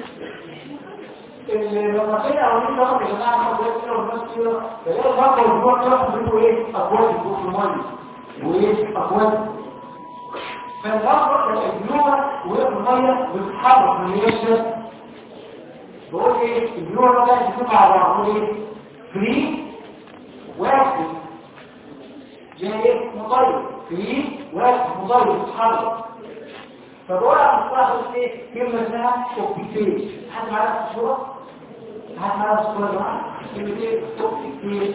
المنطقه او دي طبعا يا جماعه ما ده كده والناس كده فلاقي الواقع والجوع كده بيقولوا ايه اقوال الجوع في الميه وايه اقوال فالواقع الجوع وهي في الميه بتتحرك من اليسر بقول ايه الجوع ده بيكون مع بعض بقول ايه فري واحد زي ايه مطير فري واحد مطير بيتحرك فبقول على مصطلح ايه كلمه اسمها اوبتيج حد معانا في الصوره حد معانا في الصوره يا جماعه كلمه ايه اوبتيج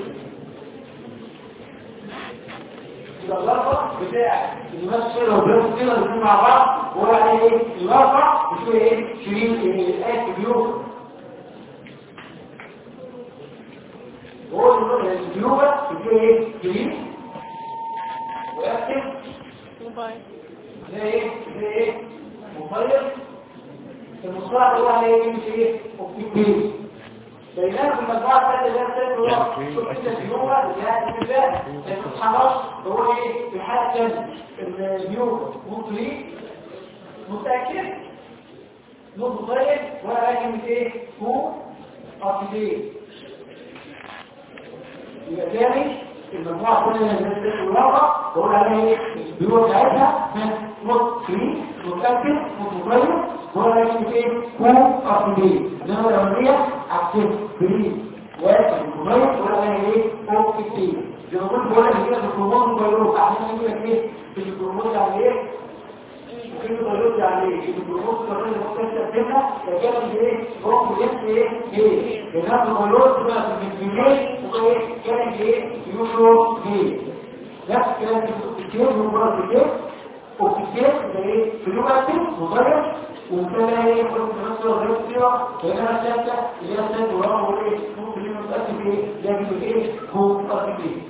يبقى اللفظ بتاع الممثل والبرنس كده الاثنين مع بعض هو عليه ايه اللفظ بتقول ايه شيرين الايه بيوم هو الجنوبة بتقول ايه شيرين ويكتب موبايل زي ايه زي ايه مخير المصطلح اللي هو عليه يمشي ايه اوبتيكيز بينما في المجموعه الثانيه اللي هي الثانيه اللي هو شفت الجنوبه اللي هي الاتفاق الحرس هو ايه في حاله ثانيه الجنوبه ممكن ايه متاكد نقطه طيب ولا لكن ايه هو اوبتيكيز يبقى تاني المجموعة كلها اللي الناس تدخل الواقع بقول عليها ايه البيوع بتاعتها نص فري متأكد متغير بقول عليها ايه كو ارتبيه انما الاولانية عكسها فري واحد متغير بقول عليها ايه كو كتير زي ما قلت بقول لك كده في الكروموز متغيروك عشان يقول لك ايه في الكروموز يعني ايه وكيف تغيرت يعني ايه الكروموز متغير اللي ممكن تقدمها فكان ايه هو بجد ايه ايه لانها تغيرت بقى في الجنيه وإيه كان ايه يوشو ايه نفس الكلام في الكتير من مرة الكتير والكتير ده ايه في لغة مغير وكان ايه كل نفس الغير كتيرة لأنها الثالثة اللي هي الثالثة ورقم هو ايه ممكن يكون متأكد ايه لكن ايه هو متأكد ايه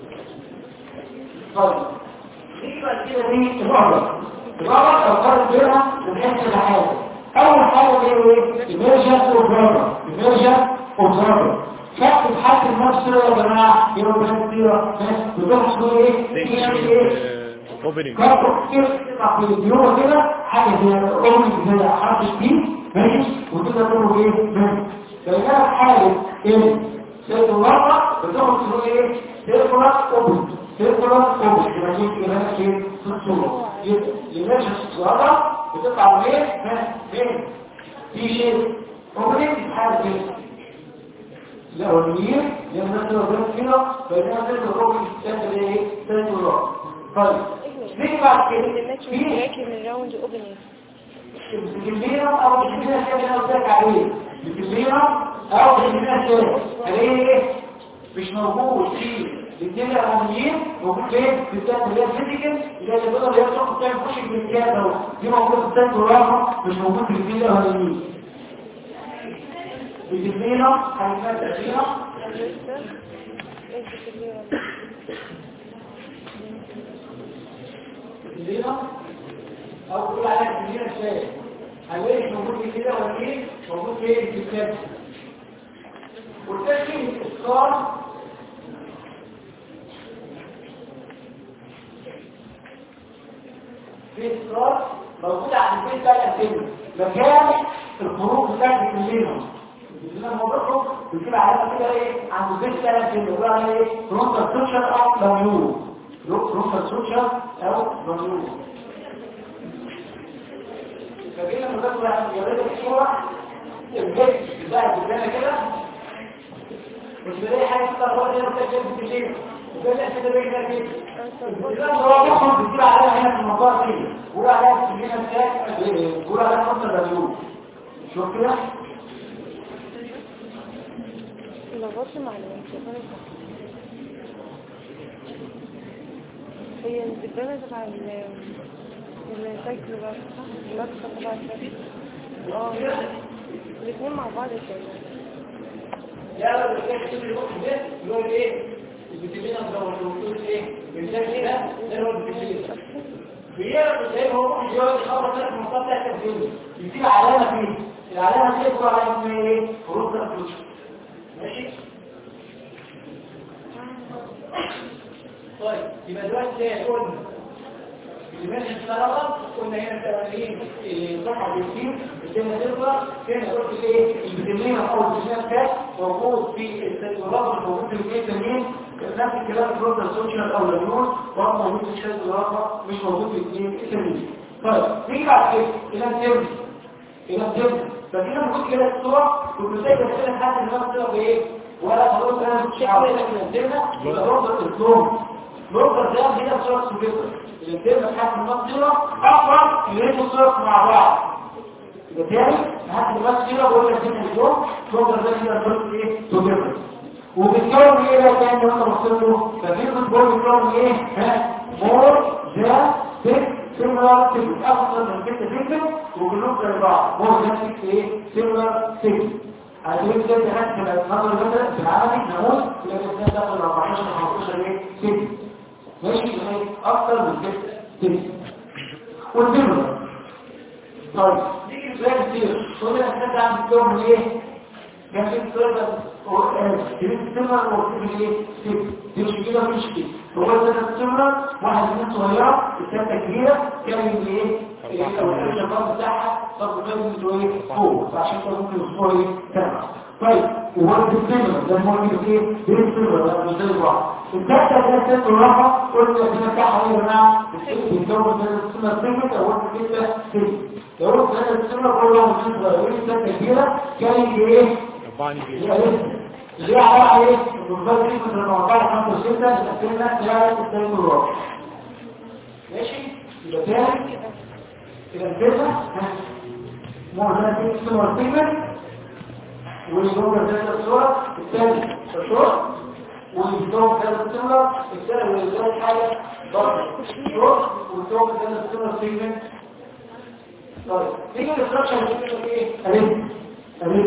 طيب نيجي بعد كده دي الرابع الرابع الفرق بينها ونحس الحاجة أول حاجة هي ايه؟ emergent observer emergent observer شكل حد النفس يا جماعة يبقى بنات كتيرة ناس بتحصل ايه؟ بيعمل ايه؟ اوبننج كاتو كتير تطلع في الديوة كده حاجة زي أمي زي حرف الدين ماشي وتقدر تقول ايه؟ ماشي بينما في حالة ايه؟ سيد الواقع بتاخد تقول ايه؟ سيركولا اوبن سيركولا اوبن يبقى دي كده ايه؟ في الصورة يبقى يمشي الصورة بتطلع من ايه؟ ها؟ فين؟ في شيء اوبننج في حالة ايه؟ الأوليين لأن مثل ربنا كده فإنها تنزل الرب الثالث اللي هي ثالث الرب طيب نيجي بعد كده في لكن الراوند اوبننج الكبيرة أو الكبيرة الثانية أنا قلت لك عليه الكبيرة أو الكبيرة الثانية اللي هي إيه؟ مش موجود في الاثنين الاماميين موجود فين في الثالث اللي هي الفيزيكال اللي هي البيضه اللي هي بتاخد تعمل بوشنج بالكاد اهو دي موجوده في الثالث والرابع مش موجود في الاثنين الاماميين الجزيره هنسميها الجزيره لسه ايه الجزيرة الجزيره او تقول عليها الجزيره ازاي هنلاقي مش موجود في كده ولا ايه موجود فين في الكاد والتشكيل الاسكار في اسكار موجود عند البيت بقى الاسم مكان الخروج بتاعت الكلينة الكلينة الموضوع بتجيب علامة كده ايه عند البيت بقى الاسم بيقول عليها ايه فرونتال ستركشر او مميول فرونتال ستركشر او مميول فجينا مذاكرة عن جوالات الصورة الجيش بتاع الجبانة كده مش بلاقي حاجة كده الراجل هنا بتاع جيش بالليل وده اللي احنا بيه كده كده الجبانة هو بياخد بتجيب عليها هنا في المنطقة دي بيقول عليها في الجبانة بتاعك بيقول عليها خمسة راديول شوف كده لغات معلومات هي الدبانة تبع ال السايكل بقى صح؟ اللطفة تبع السايكل اه الاثنين مع بعض كده لا لا بتلاقي كل الوقت ده اللي هو ايه الفيتامين ده والوصول ايه بنلاقي ده ده هو الفيتامين بيعرف ازاي هو ممكن يقعد يخبط نفسه في المنطقه بتاعت الفيلم يديك علامه فيه العلامه دي بتقول على اسمها ايه خروج الفلوس ماشي طيب يبقى دلوقتي زي قلنا الدماغ الثلاثة قلنا هنا التواليين الصحة بالكيم الجنة تلقى هنا قلت ايه البتمين او البتمين كاس موجود في الرابط موجود في الكيس التانيين نفس الكلام في الرابط السوشيال او اليون برضه موجود في الشهادة الرابط مش موجود في الاثنين التانيين طيب نيجي بعد كده الى الجنة الى الجنة فكده موجود كده الصورة كنت شايف كده حد ان انا طلع بايه ولا خلاص انا مش عارف كده الجنة يبقى رابط الكلوم رابط ده هي صورة سوبيتر الاثنين بتحكم المصدرة أقرب يريد الصرف مع بعض بالتالي نحكم المصدرة بقول لك هنا اليوم تقدر ده كده الفرق ايه تجرب وبتكون ايه بقى تاني وانت بصير له فبيكون بقول بتكون ايه ها مور ذا سيك سيميلار سيك افضل من كده سيك وكلهم زي بعض مور ذا سيك ايه سيميلار سيك على سبيل المثال تحس في النظر مثلا في العالمي نموذج تلاقي الانسان داخل 14 15 ايه سيك ماشي يعني اكتر من كده تمشي والبيبر طيب نيجي لسؤال كتير تقول لي انا عم بتكون من ايه جنب السؤال ده تريد السمر وتريد ايه تمشي كده مش كده هو ده السمر واحد من صغيره الثالثه كبيره كان من ايه الشباب بتاعها طب ده من ايه فوق فعشان كده ممكن الاسبوع ايه تمام طيب وهو السمر ده ممكن ايه ده السمر ده مش زي بعض الدكتة ده ست الرابعة قلت لك هنا بتاعها ايه يا جماعة بيتكون من السنة السمة او انت كده سنة لو قلت هنا السنة كلها من صغيرين سنة كبيرة كانت ايه؟ رباني هي ايه؟ اللي هي عبارة عن ايه؟ المنظر دي من 14 5 6 الاسئلة ثلاث الثاني الرابع ماشي؟ يبقى تاني يبقى الفيزا معظم دي السنة السمة والجملة ذات الصورة الثاني الصورة والدوم كان السنة السنة والإنسان حاجة برضه شوف والدوم كان السنة سيجمنت طيب نيجي للستراكشر اللي بيقول ايه؟ أريد أريد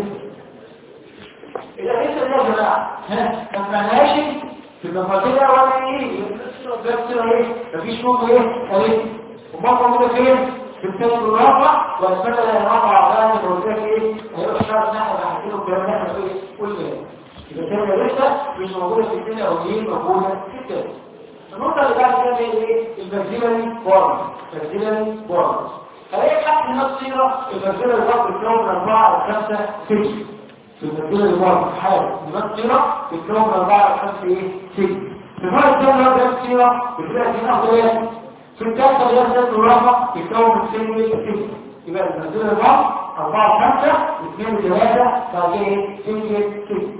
الأريد ده يا جماعة ها ما سمعناش في المفاتيح ولا ايه؟ ده السنة ايه؟ مفيش فوق ايه؟ أريد وما موجودة فين؟ في الثاني الرابع والسنة الرابعة بقى اللي قلت لك ايه؟ هيبقى الشهر نحن بعد كده والكلام ده احنا ايه؟ كل ده إذا كان لسه مش موجودة في الدنيا أو دي موجودة في التاني النقطة اللي بعد كده هي ايه؟ البرزيلري بورد البرزيلري بورد هلاقي حد من الصيغة البرزيلري بورد بتكون من أربعة أو خمسة سجن في البرزيلري بورد في حالة من الصيغة بتكون من أربعة أو خمسة ايه؟ سجن في المرة الثانية لو ده الصيغة بتلاقي في نقطة ايه؟ في الثالثة اللي هي الثالثة الرابعة بتكون من سجن ايه؟ سجن يبقى البرزيلري بورد أربعة وخمسة اثنين وثلاثة بعد ايه؟ سجن سجن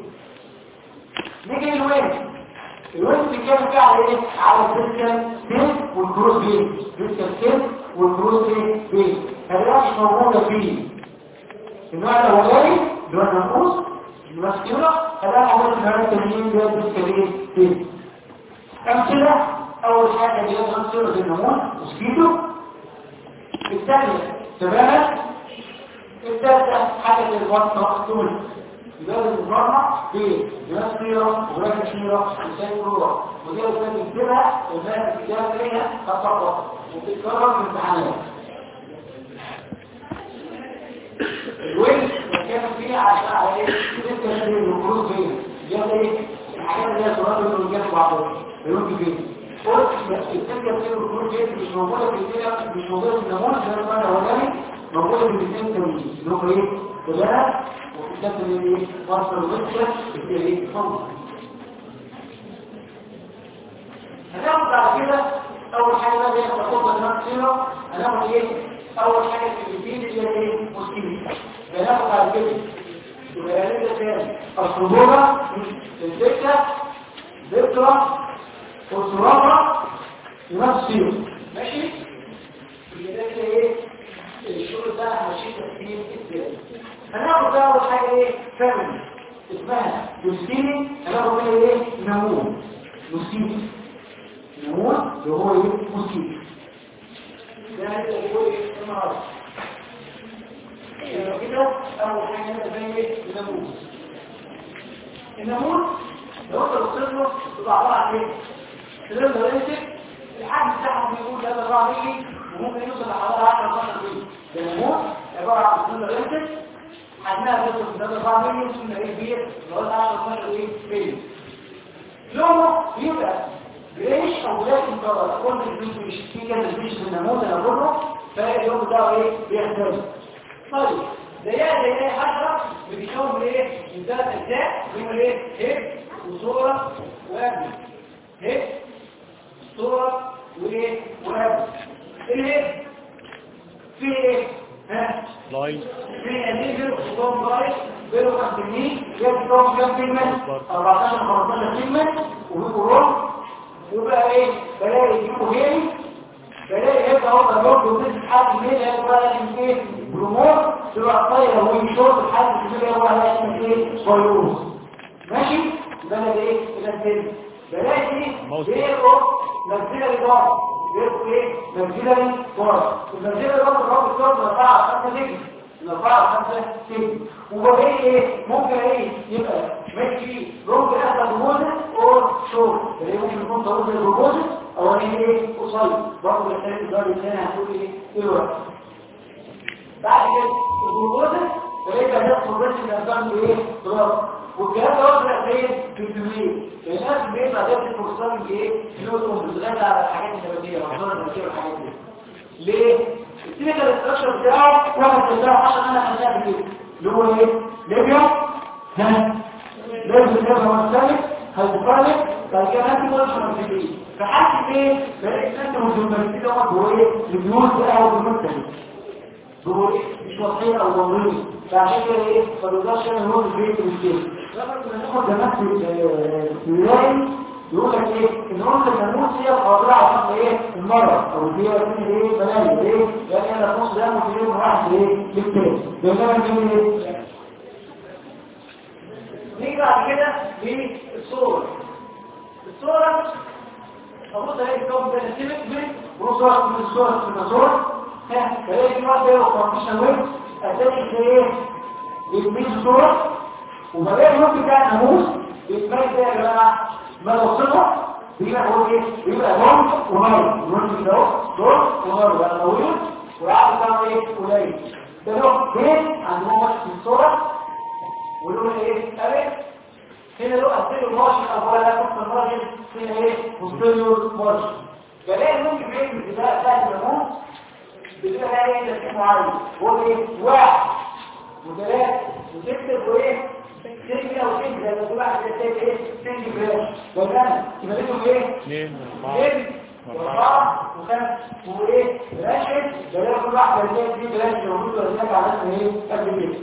نيجي للوين الوين بيتكلم فيها على ايه على الفيزيكال سيل والكروس بين الفيزيكال سيل والكروس بين هذه مش موجوده فيه النوع الاولاني اللي هو النفوس المسكيوله أنا أول كمان تمرين ده بالكبير فيه أمثلة أول حاجة اللي هي أمثلة النمون وسكيتو الثانية تماما الثالثة حاجة الوقت مقتول يبقى المقارنة بين جناس كبيرة وراجل كبيرة وإنسان كبيرة ودي أوزان يكتبها الناس الإجابة ليها تطبق وتتكرر في الامتحانات الويل كان فيه عشان على ايه ست شهور الخروج فين جاب ايه الحاجات اللي هي صورات اللي جاب بعضها بيقول فين قلت السكه فين الخروج فين مش موجوده في الدنيا مش موجوده في النموذج اللي انا الاولاني موجوده في الاثنين تمرين اللي هو ايه كلها وكتابه اللي ايه مصدر الغشه اللي ايه اتفضل هناخد بعد كده اول حاجه بقى هي تاخد الماكسيمم هناخد ايه اول حاجه في الجديد اللي هي ايه مسكين هناخد بعد كده يبقى هنبدا تاني الصدوره الفكره ذكرى والصرافه يمثل ماشي يبقى ده ايه الشغل ده هنمشي تقسيم ازاي هناخد بقى اول حاجه ايه فاميلي اسمها مسكين هناخد منها ايه نمون مسكين نمون اللي هو ايه مسكين ده هيبقى هو ايه النهارده يبقى كده اول حاجه هنا زي ايه النمون النمون لو انت بصيت له تبقى عباره عن ايه تقدر تمسك الحجم بتاعه بيقول ده 4 مللي وممكن يوصل لحوالي 10 12 مللي النمون عباره عن سنه رينتك حجمها بيوصل من 4 مللي وسنه ايه كبير اللي هو 10 12 ايه مللي لونه يبقى ليش او لكن ترى كل البيت مش في كده مش في النموذج انا كله فاليوم بتاعه ايه بيختلف طيب ده يا ده ايه حشره بتتكون من ايه من ثلاث اجزاء منهم ايه هيب وصوره وابن هيب صوره وايه وابن الهيب في ايه ها لاين في الليفر وصوم رايح بينه 5 جنيه يبقى كام كام كلمه 14 15 كلمه وبيقولوا وبقى ايه بلاقي يجيبوا غيري بلاقي هيبقى هو ضرب وتنزل حد من هيبقى لازم ايه برومور تبقى طايره ويشوط لحد كده هو لازم ايه فيروس ماشي يبقى انا ايه كده الدنيا بلاقي ايه موت. بيرقوا نزله لبره بيرقوا ايه نزله لبره النزله لبره الرابط الصوت من 4 5 سجن من 4 5 سجن وبلاقي ايه ممكن ايه يبقى ماشي ممكن اخد موزة او شور اللي ممكن يكون طويل زي الروبوزة او انا ايه قصير برضه محتاج الدرجة الثانية هتقول ايه ايه الوقت بعد كده الروبوزة بلاقي بهدف بروبوزة اللي هتعمل ايه تراب والكلام ده وصل فين في الكمية الناس في البيت بعدها بتفرصان بايه نيوترون بتغنى على الحاجات النباتية مصدر النباتية والحاجات دي ليه؟ التيكال استراكشر بتاعه واحد بتاعه عشان انا هنلاقي كده اللي هو ايه؟ ليبيا ها لازم يبقى مختلف هيتفرق بعد كده انت مش مرتبين فحاسس ايه بقى انت مش مرتبين دوت هو ايه البيوت بقى هو المختلف هو ايه مش وصيه او ضميري فعشان كده ايه ما بيقدرش يعمل هو البيت والبيت لما كنا ناخد جماعه الولاي يقول لك ايه ان هو الناموس هي القاطعه عشان ايه المرض او هي ايه بلاوي ايه يعني انا نص ده ممكن يوم واحد ايه للتاني بينما بيقول ايه نيجي بعد كده للصورة الصورة أبص ألاقي الكون ده نسيبك من وصورة من الصورة من الصورة ها بلاقي في واحد يروح كومبيشن ويب أساسي في إيه؟ بيتميز الصورة وبلاقي الوقت بتاع الناموس بيتميز ده يا جماعة ما وصله بيبقى هو إيه؟ بيبقى لون ونار اللون ده هو لون ونار يعني طويل والعقل بتاعه إيه؟ قليل ده له بين عندهم نفس الصورة ولون ايه أبد هنا له أبدل مارش أولا لا تفضل مارش هنا ايه مستيور مارش فلاقي ممكن بين البداية بتاعت النموذج بتبقى ايه تركيب معين هو ايه واحد وثلاثة وستة وايه سنجة وسنجة زي ما كل واحد يحتاج ايه سنج جرام وكان يبقى لهم ايه اثنين اربعة اثنين واربعة وخمسة وايه راشد ده كل واحد يحتاج فيه راشد موجود ولا هناك على اسم ايه قبل كده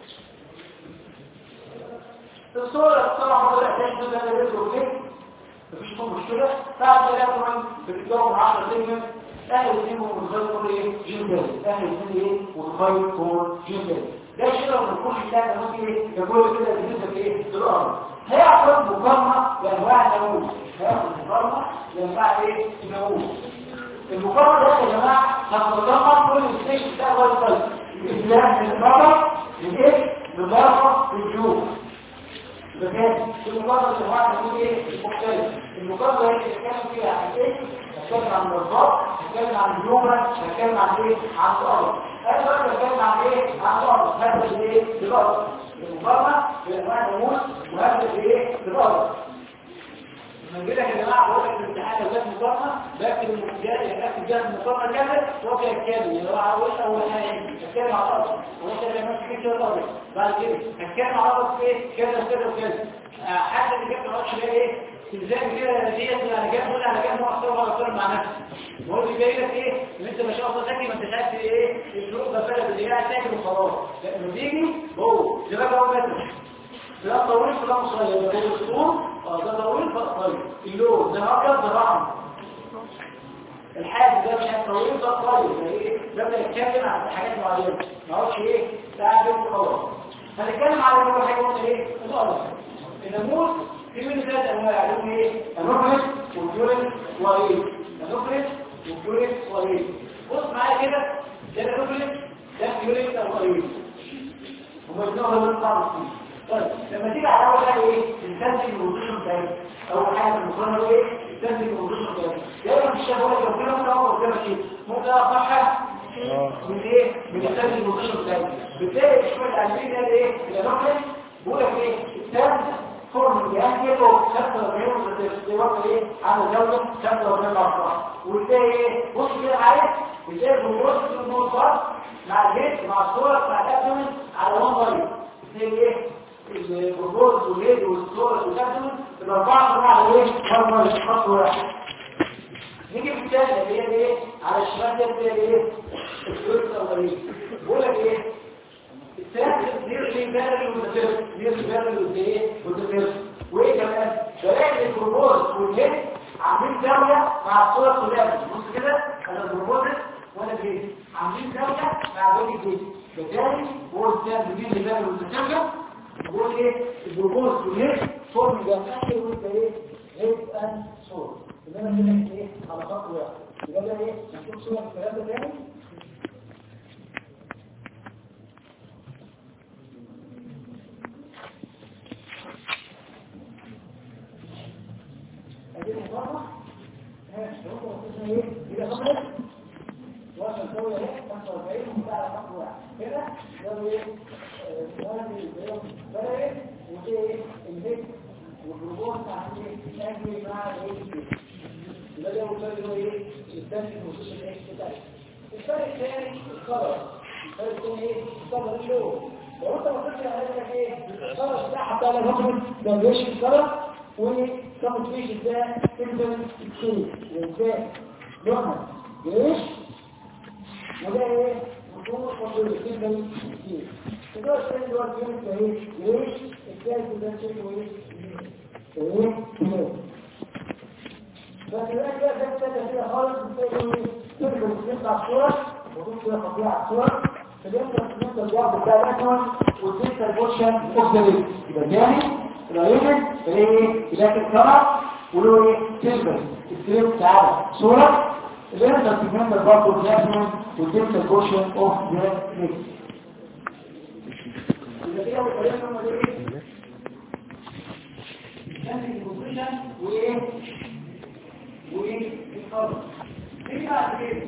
الصورة طبعا هو الأساس ده اللي بيدخل فيه مفيش فيه مشكلة بعد كده كمان بتتكون 10 سيجمنت أهل الاثنين ومنزل كل إيه جين تاني أهل الاثنين إيه والخير كون جين تاني ده شيء من كل بتاع ممكن ايه يقول كده بالنسبه لايه للارض هياخد مقارنه بانواع النموذج هياخد مقارنه بانواع ايه النموذج المقارنه ده يا جماعه هتتضمن كل الستيج بتاع الوايت سايد الاسلام للنظر للايه للضربه للجيوب بجد المقارنه اللي هو هتكون ايه مختلف المقارنه اللي بنتكلم فيها عن ايه هنتكلم عن الرصاص هنتكلم عن اليومة هنتكلم عن ايه عن الارض انا بقى بتكلم عن ايه عن الارض هذا الايه الارض المقارنه بانواع النموذج وهذا الايه الارض من كده يا جماعه بقول لك الامتحان لو جت مقارنه بكتب المجال يعني اكتب جهه المقارنه كذا وابدا اتكلم يعني لو عاوز اول حاجه اتكلم على الارض وانت لما تيجي كده الارض بعد كده هتكلم على الارض في ايه كذا وكذا وكذا آه، حتى اللي جبت ما اعرفش بقى ايه ازاي كده ديت انا جاي اقول انا جاي اقعد ولا اقول مع نفسي بقول لي جاي لك ايه ان انت ما شاء الله ذكي ما انتش عارف ايه الفلوس ده فرق اللي قاعد تاكل وخلاص لانه بيجي هو دماغه هو متر ده طويل ده قصير ده الاسطول اه ده طويل ده قصير اللون ده ابيض ده احمر الحاج ده مش عارف طويل ده قصير ده ايه ده بيتكلم عن حاجات معينه ما اعرفش ايه ساعه بنت خلاص هنتكلم على اول حاجه قلنا ايه الارض الناموس في منه ثلاث انواع اللي هم ايه النوكليس والجوريس وايه النوكليس والجوريس وايه بص معايا كده ده النوكليس ده الجوريس وايه هم يسموها بالقرن فيه طيب لما تيجي على اول حاجه ايه الانسان الوظيفه بتاعته اول حاجه في المقارنه ايه الانسان الوظيفه بتاعته دايما في الشهوات لو كده ممكن اقول كده شيء ممكن اصحح من ايه من الانسان الوظيفه بتاعته بتلاقي شويه عارفين ده ايه النوكليس بيقول لك ايه الانسان فورم يعني يبقوا 45 دلوقتي ايه على زوجة 45 مرة وتلاقي ايه بص كده معايا بتلاقي الجمهور في النقطات مع الهيد مع الصور مع الابدومن على وان ضريب تلاقي ايه الجمهور والهيد والصور والابدومن الاربعة كلها على ايه وان ضريب خط واحد نيجي في الثانية اللي هي ايه على الشمال ده اللي هي ايه الجزء الاولاني بقول لك ايه الثالث نيرلي بارل والدفر نيرلي بارل والايه والدفر وايه كمان بلاقي البروبوز والهيد عاملين زاويه مع الصوره كلها بص كده انا البروبوز وانا الهيد عاملين زاويه مع باقي الهيد بالتالي هو الثالث نيرلي بارل والدفر بقول ايه البروبوز والهيد فورم جماعي وانت ايه هيد اند صور يبقى انا كده ايه على خط واحد يبقى ده ايه نشوف صوره الكلام ده تاني ادي المقارنه ماشي هو قلنا ايه يبقى خطر وصل سوي ايه 45 وبتاع على خط واحد كده ده ايه ده ايه ودي ايه الهيك والجروبون بتاع ايه اجري مع الايه يبقى ده الفرق هو ايه الثاني البوزيشن اكس بتاعي الفرق الثاني الكلر الفرق الثاني ايه الكلر اللون لو انت بصيت على هذا ايه الكلر بتاعها بتاع الهجم ده بيش الكلر وكم فيش ده تنزل الشيء وازاي لونها ليش وده ايه وطول وطول تنزل الشيء كده الشيء اللي هو الجنس ده ايه ليش الثالث ده شيء ايه ايه ايه بس الآن كده ده كده كده خالص بتلاقي ايه تنزل تطلع الصورة وتقول كده تطلع الصورة فبيبقى النقطة الجواب بتاع الأكمل والديتا البوشن اوف ذا ريت يبقى تاني العينة ايه لكن كما ولو ايه تلبس السليم تعالى صورة اللي انت تفهم برضه الجاسمين والديتا البوشن اوف ذا ريت يبقى كده والكلام هم ايه نفس البوزيشن وايه وايه الخبر ايه بعد كده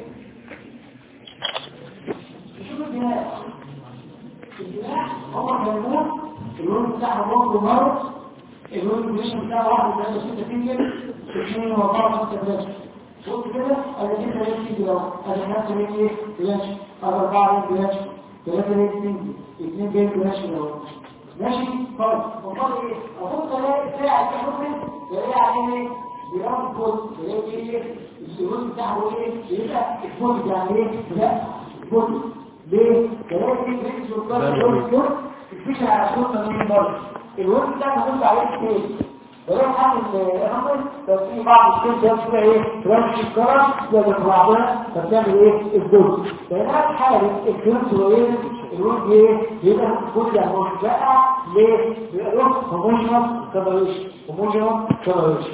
نشوف الدماغ الدماغ هو مجنون اللون بتاعه برضه مرض اللون الكوميشن بتاعه واحد وثلاثة ستة فيجر اثنين واربعة ستة بلاش بص كده انا جبت ريت فيجر اهو انا خمسة ريت ايه بلاش انا اربعة ريت بلاش ثلاثة ريت فيجر اثنين ريت بلاش اهو ماشي طيب وطالع ايه ابص الاقي ساعة تحكم تلاقي عليه ايه بيرام كود تلاقي ايه السلوك بتاعه ايه بيبقى الكود يعني ايه لا الكود ليه؟ تلاقي ايه ريت سلطان الفكرة على صوت من برضه الوقت ده هنقول عليه كتير بلاقي حاجة الأمر بس في بعض الشيء ده كده ايه تمشي الكرة تقدر بعضها فبتعمل ايه الدور فهناك حالة الكرة صغيرة الويب ايه يبقى كل ده هو بقى ليه بيبقى له هوموجينوس كفريشن هوموجينوس كفريشن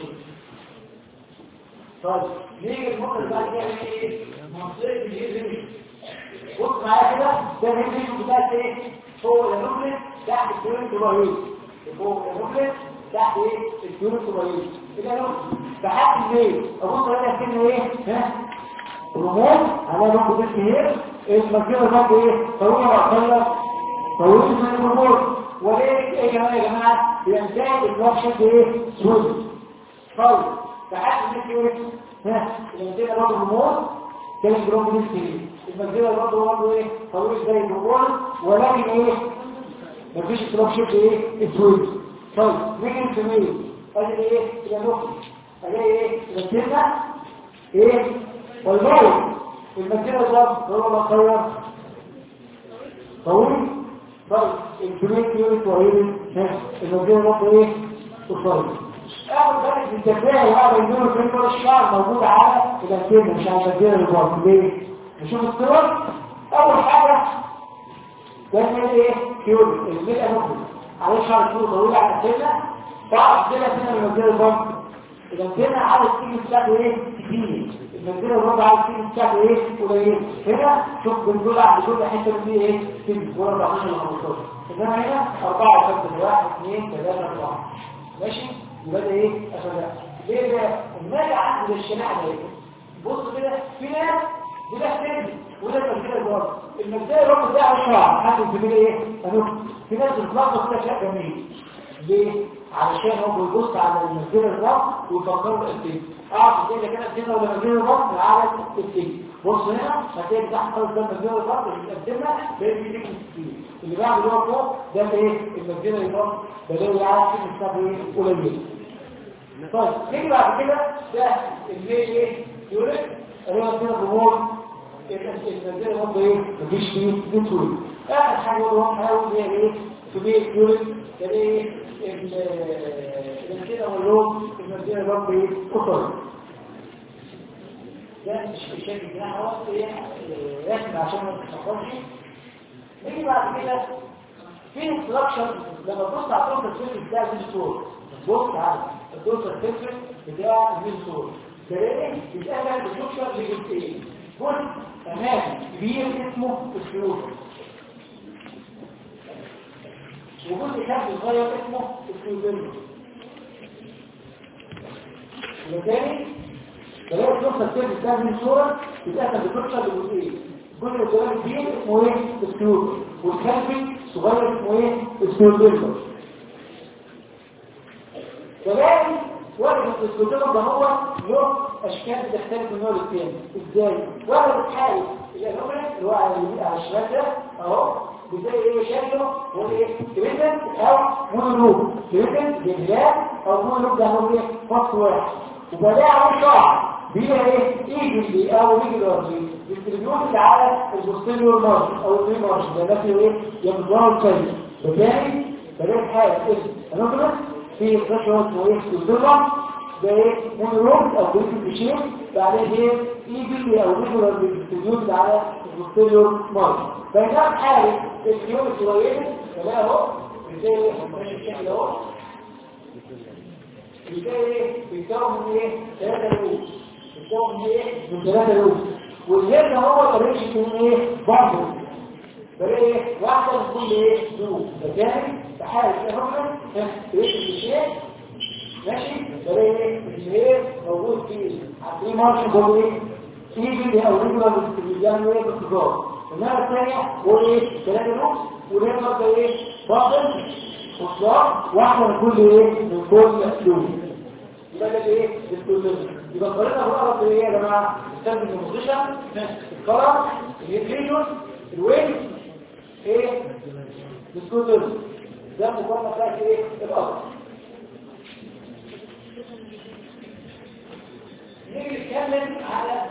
طيب نيجي النقطه اللي بعد كده ايه منطقه الهيد بص معايا كده ده الهيد بتاعت ايه هو النوكليس تحت الكيورنت رهيب فوق النوكليس تحت ايه الكيورنت رهيب كده لو تحت الليل ابص هنا كده ايه ها رموز على لون بس هير المسيرة برضه ايه طويلة وقصيرة طويلة من الرموز وليه ايه كمان يا جماعة بينتهي الوحشة ايه سود طيب تحت الكيورنت ها المسيرة برضه رموز كان الجرام بس هير المسيرة برضه برضه ايه طويلة زي الرموز ولكن ايه مفيش اطلاق شكل ايه اسود طيب نيجي نسميه ادي ايه الى نقطه ادي ايه المسيره ايه والموت المسيره ده هو مقرر طويل طيب الكميه كيوت طويل المسيره ده ايه قصير اخد بالك من التفاعل هذا النور في النور الشعر موجود على الانتنه مش على المسيره الباطن ليه نشوف الصور اول حاجه ده ايه كيوت الميل نقطه عليه شعر كيوت طويل على الانتنه بعض كده كده من المسيره الباطن الانتنه على السيل بتاعته ايه كتير المنزله الوضع على السيل بتاعته ايه قليل هنا شوف بنقول على كل حته دي ايه سيل ولا 14 ولا 15 انما هنا 4 5 1 2 3 4 ماشي يبقى ده ايه اشجع ليه ده الناجي عنده الشناعه ده بص كده في ناس وده سن وده تمثيل برضه المبدأ الرقم ده اشرع حد يسميه ايه انو في ناس بتلخبط كده شيء جميل ليه علشان هو بيبص على المسجد الرقم ويفكروا التين اعرف كده كده كده ولا مسجد الرقم على التين بص هنا هتلاقي تحت خالص ده مسجد الرقم اللي بتقدمها بقى في ديك كتير اللي بعد اللي هو فوق ده اللي ايه المسجد الرقم ده اللي يعرف في مسجد ايه قليل طيب نيجي بعد كده ده اللي ايه يقول لك اللي هو كده الجمهور المسجد برضه ايه مفيش فيه نتورك اخر حاجه هو حاول هي ايه في بيت يوريك ده ايه المسجد واللون المسجد برضه ايه قصر ده الشكل بتاعها وقت ايه رسم عشان ما تتخبطش نيجي بعد كده في انستراكشن لما تبص على الدوسر فيلم بتاع الدكتور بص على الدوسر فيلم بتاع الدكتور ده ايه بيتقابل بتوصل لجزئين جزء امامي كبير اسمه الفيوتر وجزء خلفي صغير اسمه الفيوتر وبالتالي لو الدوسر فيلم بتاع الصوره بيتقابل بتوصل لجزئين الجزء القدامي كبير اسمه ايه الفيوتر والخلفي صغير اسمه ايه الفيوتر كذلك واحد الاسكوتيرم ده هو له اشكال بتختلف من نوع للتاني ازاي واحد بتحاول الانومي اللي هو على اليمين على الشمال ده اهو بتلاقي ايه شكله هو ايه كريتن او مونولوج كريتن جميلات او مونولوج ده هو ايه فصل واحد وبلاقي عليه شعر بيها ايه ايجلي او ريجولارلي ديستريبيوتد على البوستيريور مارش او الري مارش ده نفسه ايه يمضغوا الكلمه بالتالي بلاقي حاجه انومي في الرشوة اسمه ايه الضرة ده ايه مونولوج او بيت بشيء بعدين ايه ايجي او ريجولار بيستديوز على البوستيريور مارش بينما حالة الكيوم الصغيرة كمان اهو ازاي ايه ماشي الشكل اهو ازاي ايه بيتكون من ايه ثلاثة لوب بيتكون من ايه من ثلاثة لوب والهير ده هو طريقة من ايه برضه ايه واحدة من كل ايه لوب ده كامل تحاول تفهم تريد الشيء ماشي بلاقي الشيء موجود في عارفين مارش جوه ايه تيجي او ريجولار بالتلفزيون ايه باختصار النهار الثانيه هو ايه ثلاثه نص وليه برضه ايه باطل وصلاه واحده من كل ايه من كل لون يبقى ده ايه الكل يبقى طريقه بقى ايه يا جماعه نستخدم البوزيشن الكلر الهيدريجون الويت ايه السكوتر ده مقارنة بتاعت ايه الارض نيجي نتكلم على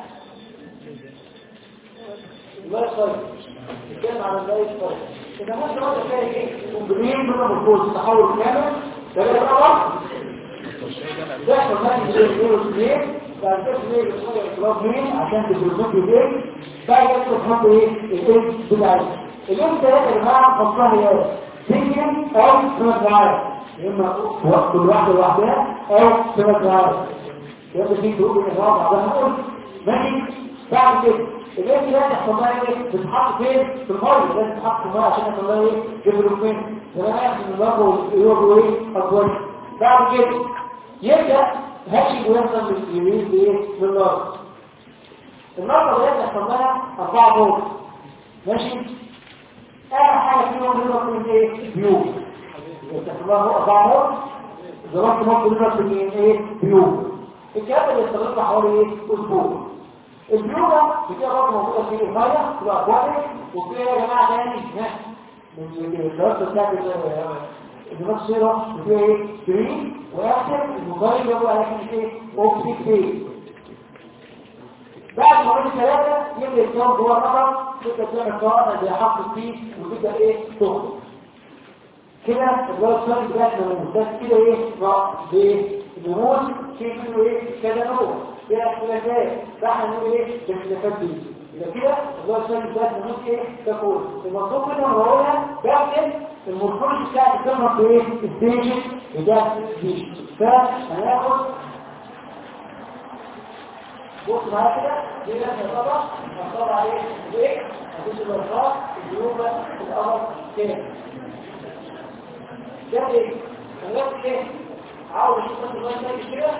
اللايف سايكل نتكلم على اللايف سايكل اذا ما انت واحد فيها ايه كومبلين من الفوز تحول كامل ده بقى طبعا ده كمان زي الزيرو اثنين بعد كده ايه بتقول اضراب مين عشان تدرسوك ايه بعد كده تحط ايه الايه بتاع الام ثلاثة يا جماعة خاصها هي سنجل او سمك معايا يا اما وقت كل واحدة لوحدها او سمك معايا يبقى في جروب من الجواب بعدها نقول ماشي بعد كده الام ثلاثة خاصها ايه بتتحط فين في المية لازم تتحط في المية عشان يحصل لها ايه ديفلوبمنت زي ما يحصل اللغة ويوجه ايه اكبر بعد كده يبدأ هاشي ويحصل لليمين بايه بالنار النقطة اللي يحصل لها أربعة نقط ماشي اخر حاجه فيهم هنا من ايه بيو استخدامه اربع نقط ضربت نقط هنا في ايه بيو الكلام اللي استخدمته حوالي ايه اسبوع البيو ده بتبقى برضه موجوده في الميه تبقى اكواتيك وفي يا جماعه تاني ها من الدراسه بتاعت الدراسه الصغيره بتبقى ايه جرين واخر الموبايل اللي هو على ايه اوبتيك فيز بعد ما ثلاثة يبدأ يتكون جوه الرقم تبدأ تعمل قواعد زي حرف فيه وتبدأ ايه تخرج كده الجواب الثاني بتاعتنا نموذج بس كده ايه رأس بايه النموذج في منه ايه كذا نوع كده اختلافات فاحنا نقول ايه الاختلافات دي يبقى كده الجواب الثاني بتاعتنا نموذج ايه تقول المطلوب منه هو هنا بعمل المورفولوجي بتاعت الكلمة في ايه الديجيت بتاعت دي فهناخد بص معايا كده دي نفس الخطأ هنطلع عليه ايه هتوش الارقام الجنوبة القمر كده ده ايه خلاص ايه عاوز اشوف بس الله يسجل كده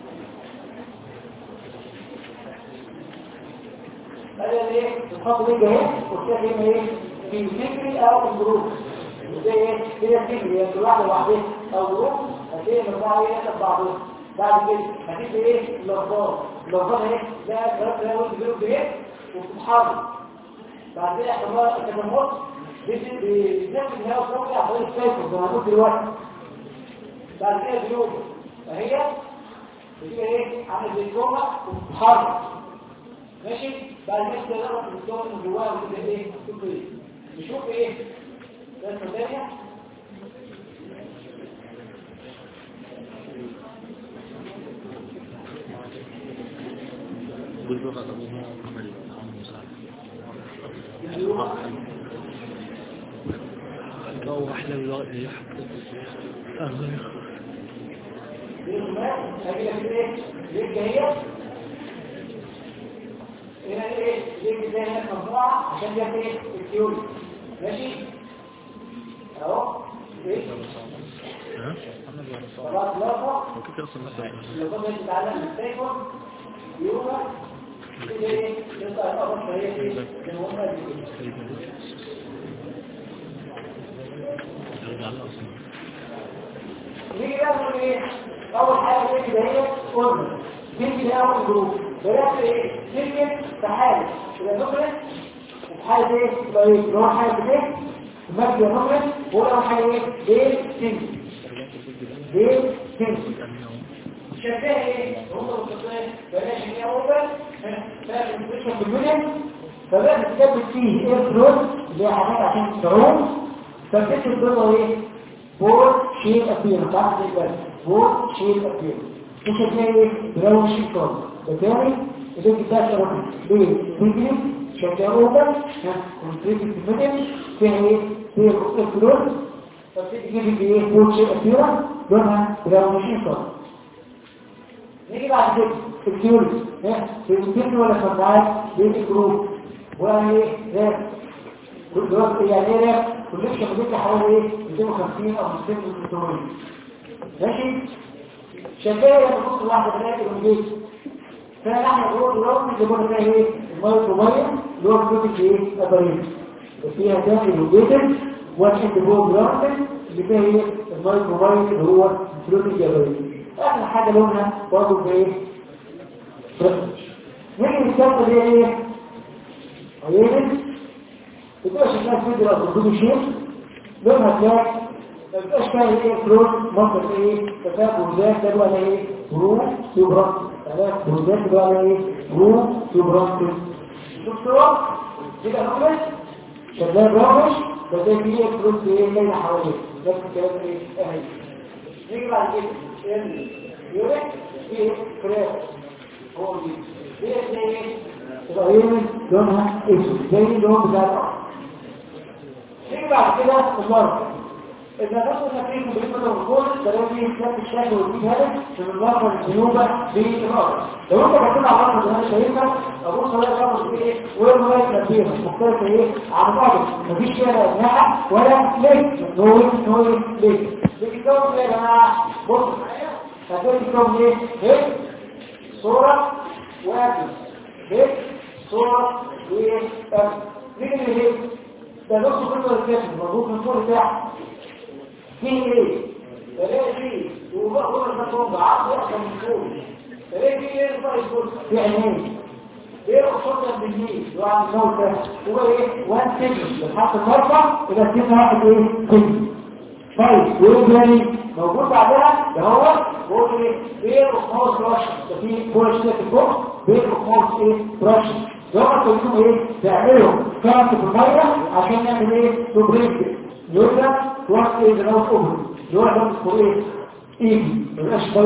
هذا ايه الخط دي جاي والشيخ هنا ايه في فكري او الجروب وده ايه كده فكري يعني واحده لوحدها او جروب هتلاقي مجموعه ايه يكتب بعضهم بعد كده هتبقى ايه اللفظات اللفظات ايه لا ثلاث لا وانت جروب ايه وبتتحرك بعد كده احتمال التجمعات بالذات ان هي وصلت عشان السايكل زي ما قلت دلوقتي بعد كده جروب فهي بتبقى ايه عامل زي كوما وبتتحرك ماشي بعد كده نعرف الدكتور من جواها وكده ايه تبقى ايه نشوف ايه ده ثانيه الجو احلى الوقت يحب الله هاجي لك ايه ليه جايه هنا ايه ليه جايه هنا مجموعه عشان دي ايه الثيوري ماشي اهو ايه ها انا بقى خلاص لفظ وكده اصلا مثلا اللي بدأ يتعلم من التايكون يوما كده ايه يبقى الأمر شوية ايه المهمة دي ارجع لاصلا نيجي بقى نقول ايه اول حاجه نيجي ده هي قلنا نيجي ده اول جروب بدات ايه نيجي في حاله يبقى نخرج وفي حاله ايه يبقى ايه اللي هو حاله ايه المجد نخرج هو اول حاجه ايه ايه سنج ايه سنج شايفاها ايه هم مستقيم بلاش ان هي اوبن فاهم البوزيشن في الميدل فبقى بتثبت فيه ايه فلوس اللي هي حاجات عشان تعوم فبتكتب الضلع ايه بور شيء أبير تعرف إيه بس بور شيء أبير مش هتلاقي براون شيء خالص بالتالي اللي بتاعت رقم ليه تجري شكل أوبر ها كونتريبي في المدن فيها إيه فيها الفلوس فبتجري بإيه بور شيء أبير لونها براون شيء خالص نيجي بعد كده في الكيوريس ها في الكيوريس ولا فرعات بين الجروب ولا ايه ها دلوقتي يعني ايه كلش خدت حوالي ايه 250 او 200 ماشي شغاله بنص واحده ثلاثه من البيت فنحن نقول دلوقتي اللي قلنا فيها ايه الميه الطبيعيه اللي هو بتوتك ايه ابريد وفيها داخل البيتر واحد جوه جرافيك اللي فيها ايه الميه الطبيعيه اللي هو فلوتك ابريد اخر حاجه لونها برضه ايه نيجي نستخدم ايه عينك بتبقى شكلها فيديو او تردود شيء لونها تلاقي ما بتبقاش فيها ايه فلوس منطق ايه تفاق بروزات ده بقى ايه برو سوبرانت تفاق بروزات ده بقى ايه برو سوبرانت شفت هو كده نقول شغال رابش بس ده فيه فلوس ايه اللي حواليه نفس الكلام ايه اهي نيجي بعد كده ان يوريك فيه فراغ هو دي دي ايه تبقى ايه لونها اسود زي اللون بتاع الارض نيجي بعد كده المرض إذا نفس النتيجة بالنسبة للوصول تلاقي كتاب الشكل والدين هذا من النظر الجنوبة بالإرادة لو أنت بصيت على الرقم اللي أنا شايفها أبص ألاقي الرقم دي إيه وين ما فيها مختلفة إيه عن بعض مفيش فيها لا أجنحة ولا ليه نوي نوي ليه بتتكون إيه يا جماعة بص هتلاقي بتتكون إيه هيك صورة وأجل هيك صورة وأجل مين اللي هيك ده نص فكرة الكاتب مضبوط من فوق بتاعه فيه ايه تلاقي فيه وبقى هو المكون بعض واحدة من فوق تلاقي فيه ايه الفرق يقول في عينين ايه الخطة بالميل وعن النور ده هو ايه وان سجن بتحط المرفع الى سجن واحد ايه سجن طيب وايه تاني موجود بعدها ده هو بقول ايه ايه الخماس براش ده فيه فوق الشتاء فوق ايه الخماس ايه براش ده كلهم ايه تعملوا كارت في الميه عشان نعمل ايه تبريد يوجد وقت ايه ده هو اوبر يوجد اسمه ايه ايدي مبقاش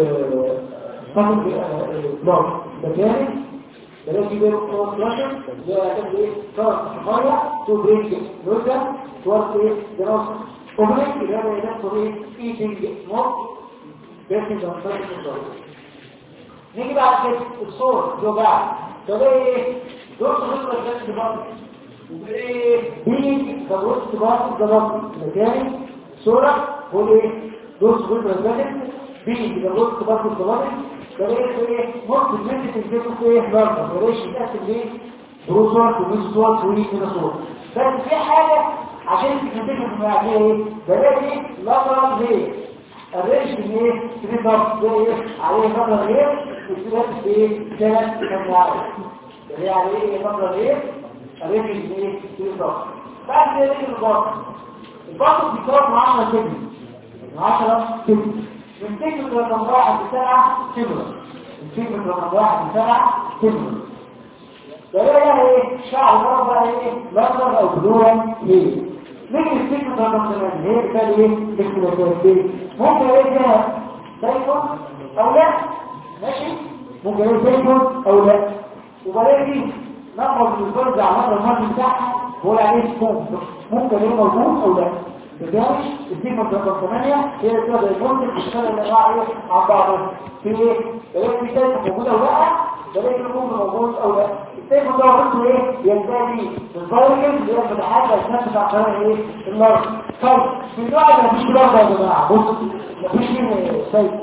فاهم بلاد ده تاني ده لازم يبقى هو فلاشر ده هتعمل ايه كارت في الميه تبريد يوجد وقت ايه ده هو اوبر اللي هو اسمه ايه ايدي موت بس ده مصدر نيجي بعد كده الصور جو بعد ده ايه دول صورة الجنس بطل وايه بيج ده وسط بطل ده بطل مكاني صورة هو ايه دول صورة الجنس بيج ده وسط بطل ده بطل ده ايه ايه ممكن منك تنزله في ايه مرة ملاش يتأكد ليه برو صور وميز صور سوري كده صور بس في حاجة عشان تكتبها في المعادية ايه ده ايه لغرام ليه الريش من ايه تجيب ضغط زي ايه عليه فترة غير وتبقى في ايه ثلاث مجموعات اللي هي عليه ايه فترة غير الريش من ايه تجيب ضغط بعد كده ريش الضغط الضغط بيكون معانا سجن من 10 سجن من سجن رقم واحد لسبعة سجن من سجن رقم واحد لسبعة سجن ده لها ايه شعر مرة ايه لندن او بلورا ليه نيجي السجن رقم 8 هي كان ايه الاختلافات ممكن ايه فيها سيكون او لا ماشي ممكن ايه سيكون او لا وبلاقي نقرب من الفرز على مدى المرض بتاعها هو عليه سكون ممكن ايه موجود او لا بجانب السيجما رقم 8 هي كده المنتج بيشتغل الانواع ايه عن بعضها في ايه بلاقي في سيكون موجود او لا بلاقي يكون موجود او لا السيكون ده وقته ايه ينتهي بالفايرنج اللي هي فتحات اسمها بتاع قناه ايه النار طيب في النوع اللي مفيش برضه يا جماعه بص مفيش فيه سيكون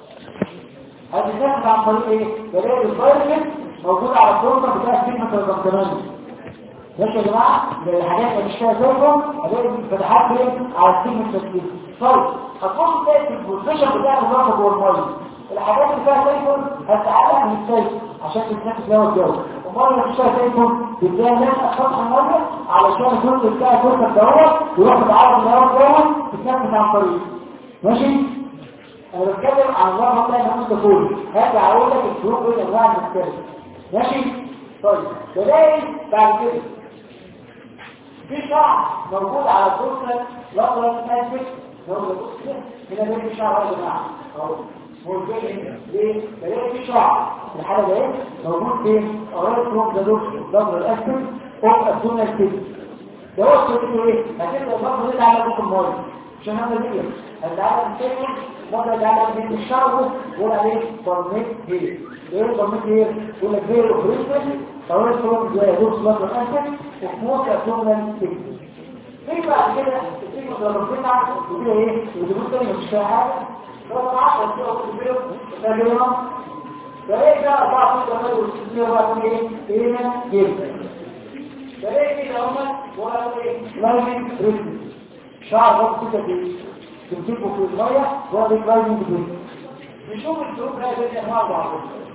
هذه الناس عن طريق ايه بلاقي الفايرنج موجود على الكورنر بتاع السيجما رقم 8 ماشي يا جماعه الحاجات اللي مش فيها سيرفر هلاقي فتحات ايه على السيجما التسليم طيب هتبص تلاقي البوزيشن بتاع الرقم جوه الميه الحاجات اللي فيها سيكون هتعلق من السيكون عشان تتنفس لها الجو امال اللي مش فيها سيكون بتلاقي ناس سطح الميه علشان الجزء بتاع الفرصه دوت يروح يتعرض للهواء دوت تتنفس عن طريق ماشي انا بتكلم عن النظام بتاع النفس كله هرجع اقول لك الفروق بين انواع المختلفه ماشي طيب تلاقي بعد كده في شعر موجود على الفرصه لقرا اسمها هنا ده في شعر يا جماعه اهو موجود هنا ليه؟ بلاقي في شعر الحالة ده موجود فين؟ قرارات فوق ده دور ضمر الأسفل فوق الدنيا الكتب ده هو السؤال ايه؟ هتبقى الضغط ده على فوق المايه عشان هذا دي هتعلم السيكون مرة يتعلم بين الشعر ويقول عليه ضمنيت هير ايه ضمنيت هير؟ يقول لك هير وفريسل قرارات فوق ده دور ضمر الأسفل وفوق الدنيا الكتب في بعد كده السيكون ده ربنا وكده ايه؟ ودي تاني مش فيها حاجة رقم 10 في أول الفيديو تقريبا فليه ده أربعة في الأمل والسنية بقى إيه؟ إيه جدا فليه كده هم ولا إيه؟ لايمين ريسم شعر رب كده في تمسكه في المية وهو دي لايمين ريسم نشوف الظروف ده زي أنواع بعض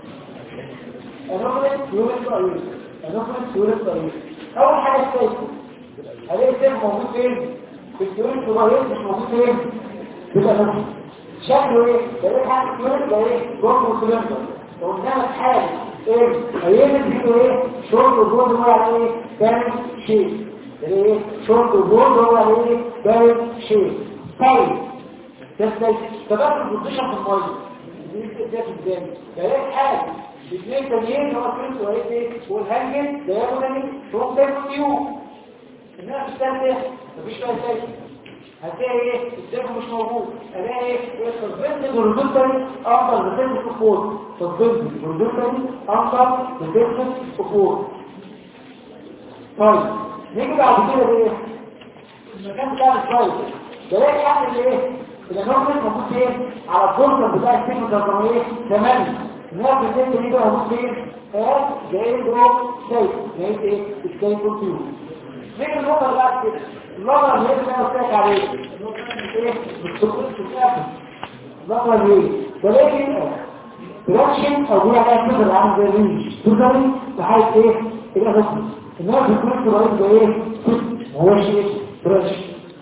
النقلة يوريس طريق النقلة يوريس طريق أول حاجة السيكون هلاقي السيكون موجود فين؟ في اليوريس طريق مش موجود فين؟ في الأنقلة شكله ايه ده حاجه كده ده ايه جوه سلندر قدامك حاجه ايه هيعمل فيه ايه شورت وجود هو على ايه كان شيء ايه شورت وجود هو على ايه كان شيء طيب تسلك تبقى البوزيشن في الميه دي كده قدامي بلاقي حاجه اثنين تانيين هو كنت وايه والهنجل ده ياخد فوق ده فيو الناس الثالثه مفيش فيها سايكل هتلاقي ايه السيف مش موجود الاقي ايه التصبيط الهوريزونتالي افضل بتنزل فوق تصبيط الهوريزونتالي افضل بتنزل فوق طيب نيجي بعد كده ايه المكان بتاع السلايد بلاقي حاجه ايه الانورمال موجود فين على البورتر بتاع السيف الرقميه تمام نفس السيف دي بقى موجود فين اه جاي له سيف جاي ايه السيف كونتينيو نيجي النقطه اللي بعد كده النظرة اللي انا قلت لك عليه ايه بالسقوط في الاخر النظرة اللي ايه ولكن براشن او هو بقى كده عامل زي الريش تقدري لحد ايه الى رسم الناس بتقول رئيس ده ايه هو شيء براشن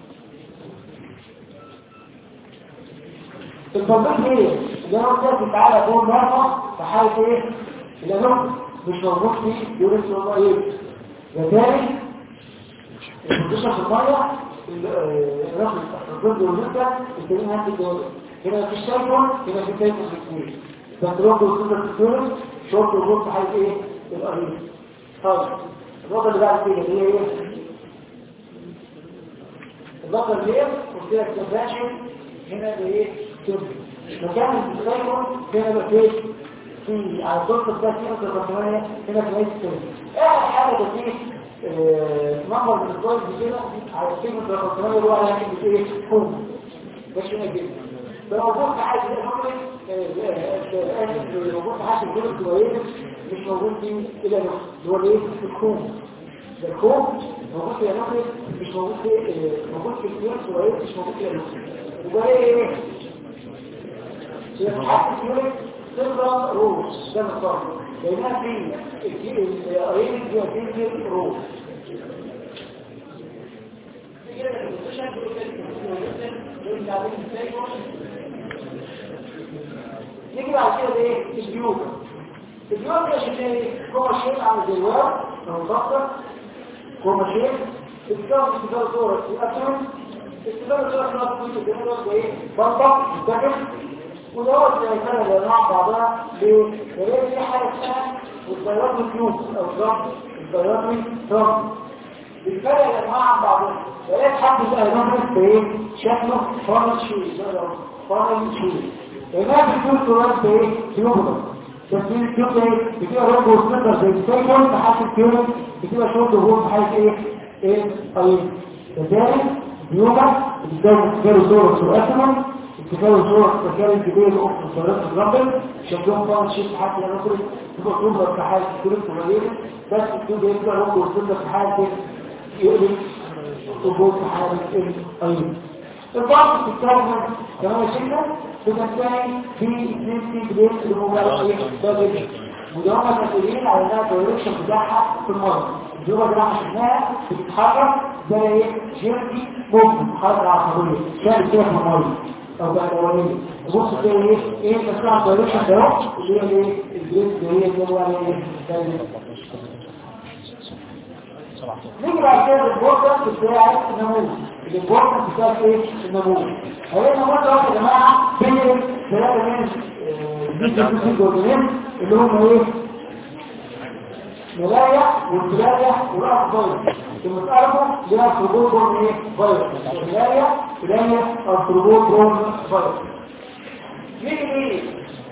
التطبيق ايه اللي انا قلت لك تعالى فوق مرة في حالة ايه اللي انا مش موجود فيه يوريس والله ايه لذلك البوزيشن في الميه الرقم الضد والنسبة التانيين هات الجواب هنا في الشايفون هنا في تايفون الاثنين بنتروك والسوبر سكيورت شورت وجود في حاجة ايه القريب طيب النقطة اللي بعد كده هي ايه النقطة اللي هي قلت لك سباشن هنا بايه كده مكان التايفون هنا بقى فين في على الضغط ده في نقطة الرقمية هنا في نهاية السنة اخر حاجة تديه نمبر من الكويس كده على السيجمنت الرقمية اللي هو على كلمة ايه كوم ده شيء جدا ده موجود في حاجة الفكرة موجود في حاجة الفكرة الكويس مش موجود في إلى نفس اللي هو الايه الكوم ده الكوم موجود في نفس مش موجود في موجود في الكويس الكويس مش موجود في نفس وده ايه هي حاجة الكويس تفضل روز ده الصرف لأنها في القريب فيها في روز نيجي بعد كده ايه البيوت البيوت يا شباب كوما شيء عامل زي الورق او البطه كوما شيء استخدام استخدام صورة الأسهم استخدام صورة خلاص كنت بنقول ايه بطه مستقل ودوت سنة لأنواع بعضها ليه؟ لأن في حاجة اسمها البياض الكيوب أو الضغط البياض الضغط بالفرق الأنواع عن بعضها لقيت حد بقى ينظر بإيه؟ شكله فارس شيء فارس شيء لأنها بتكون تراث بإيه؟ كيوبر بس دي الكيوب ايه؟ بتبقى رب وسنتر زي السيكون لحد الكيوب بتبقى شورت وهو في حاجة ايه؟ ايه؟ طيب لذلك بيوبر بتتكون تكاري صورة سؤاسمة تكون صورة تكاري كبير الأخت صورات الرمل شكلهم فارس شيء حتى ينصر تبقى تنظر في حاجة كبيرة صغيرة بس الكيوب يبقى رب وسنتر في حاجة يقلب وجود في حالة الأيض الضغط بتتكون كمان شكلة بتنتهي في اثنين سي بليت اللي هو بقى مدونة مسؤولين على انها الدايركشن بتاعها في المرض الجوبة اللي احنا شفناها بتتحرك زي ايه جيرتي موفمنت حركة عصبية شايف كده في المرض او بقى الاولانية بص كده ايه ايه تسمع الدايركشن ده اللي هي ايه الجيرت اللي هي اللي هو ايه نيجي بعد كده البورتر بتاع النموذج البورتر بتاع ايه النموذج هي النموذج ده يا جماعه بين ثلاثه من الديجيتال كوردينيت اللي هم ايه ملايا والتلايا ورأس فايروس ثم تعرفوا ليها خروج بون ايه فايروس ملايا ملايا او خروج بون فايروس نيجي نيجي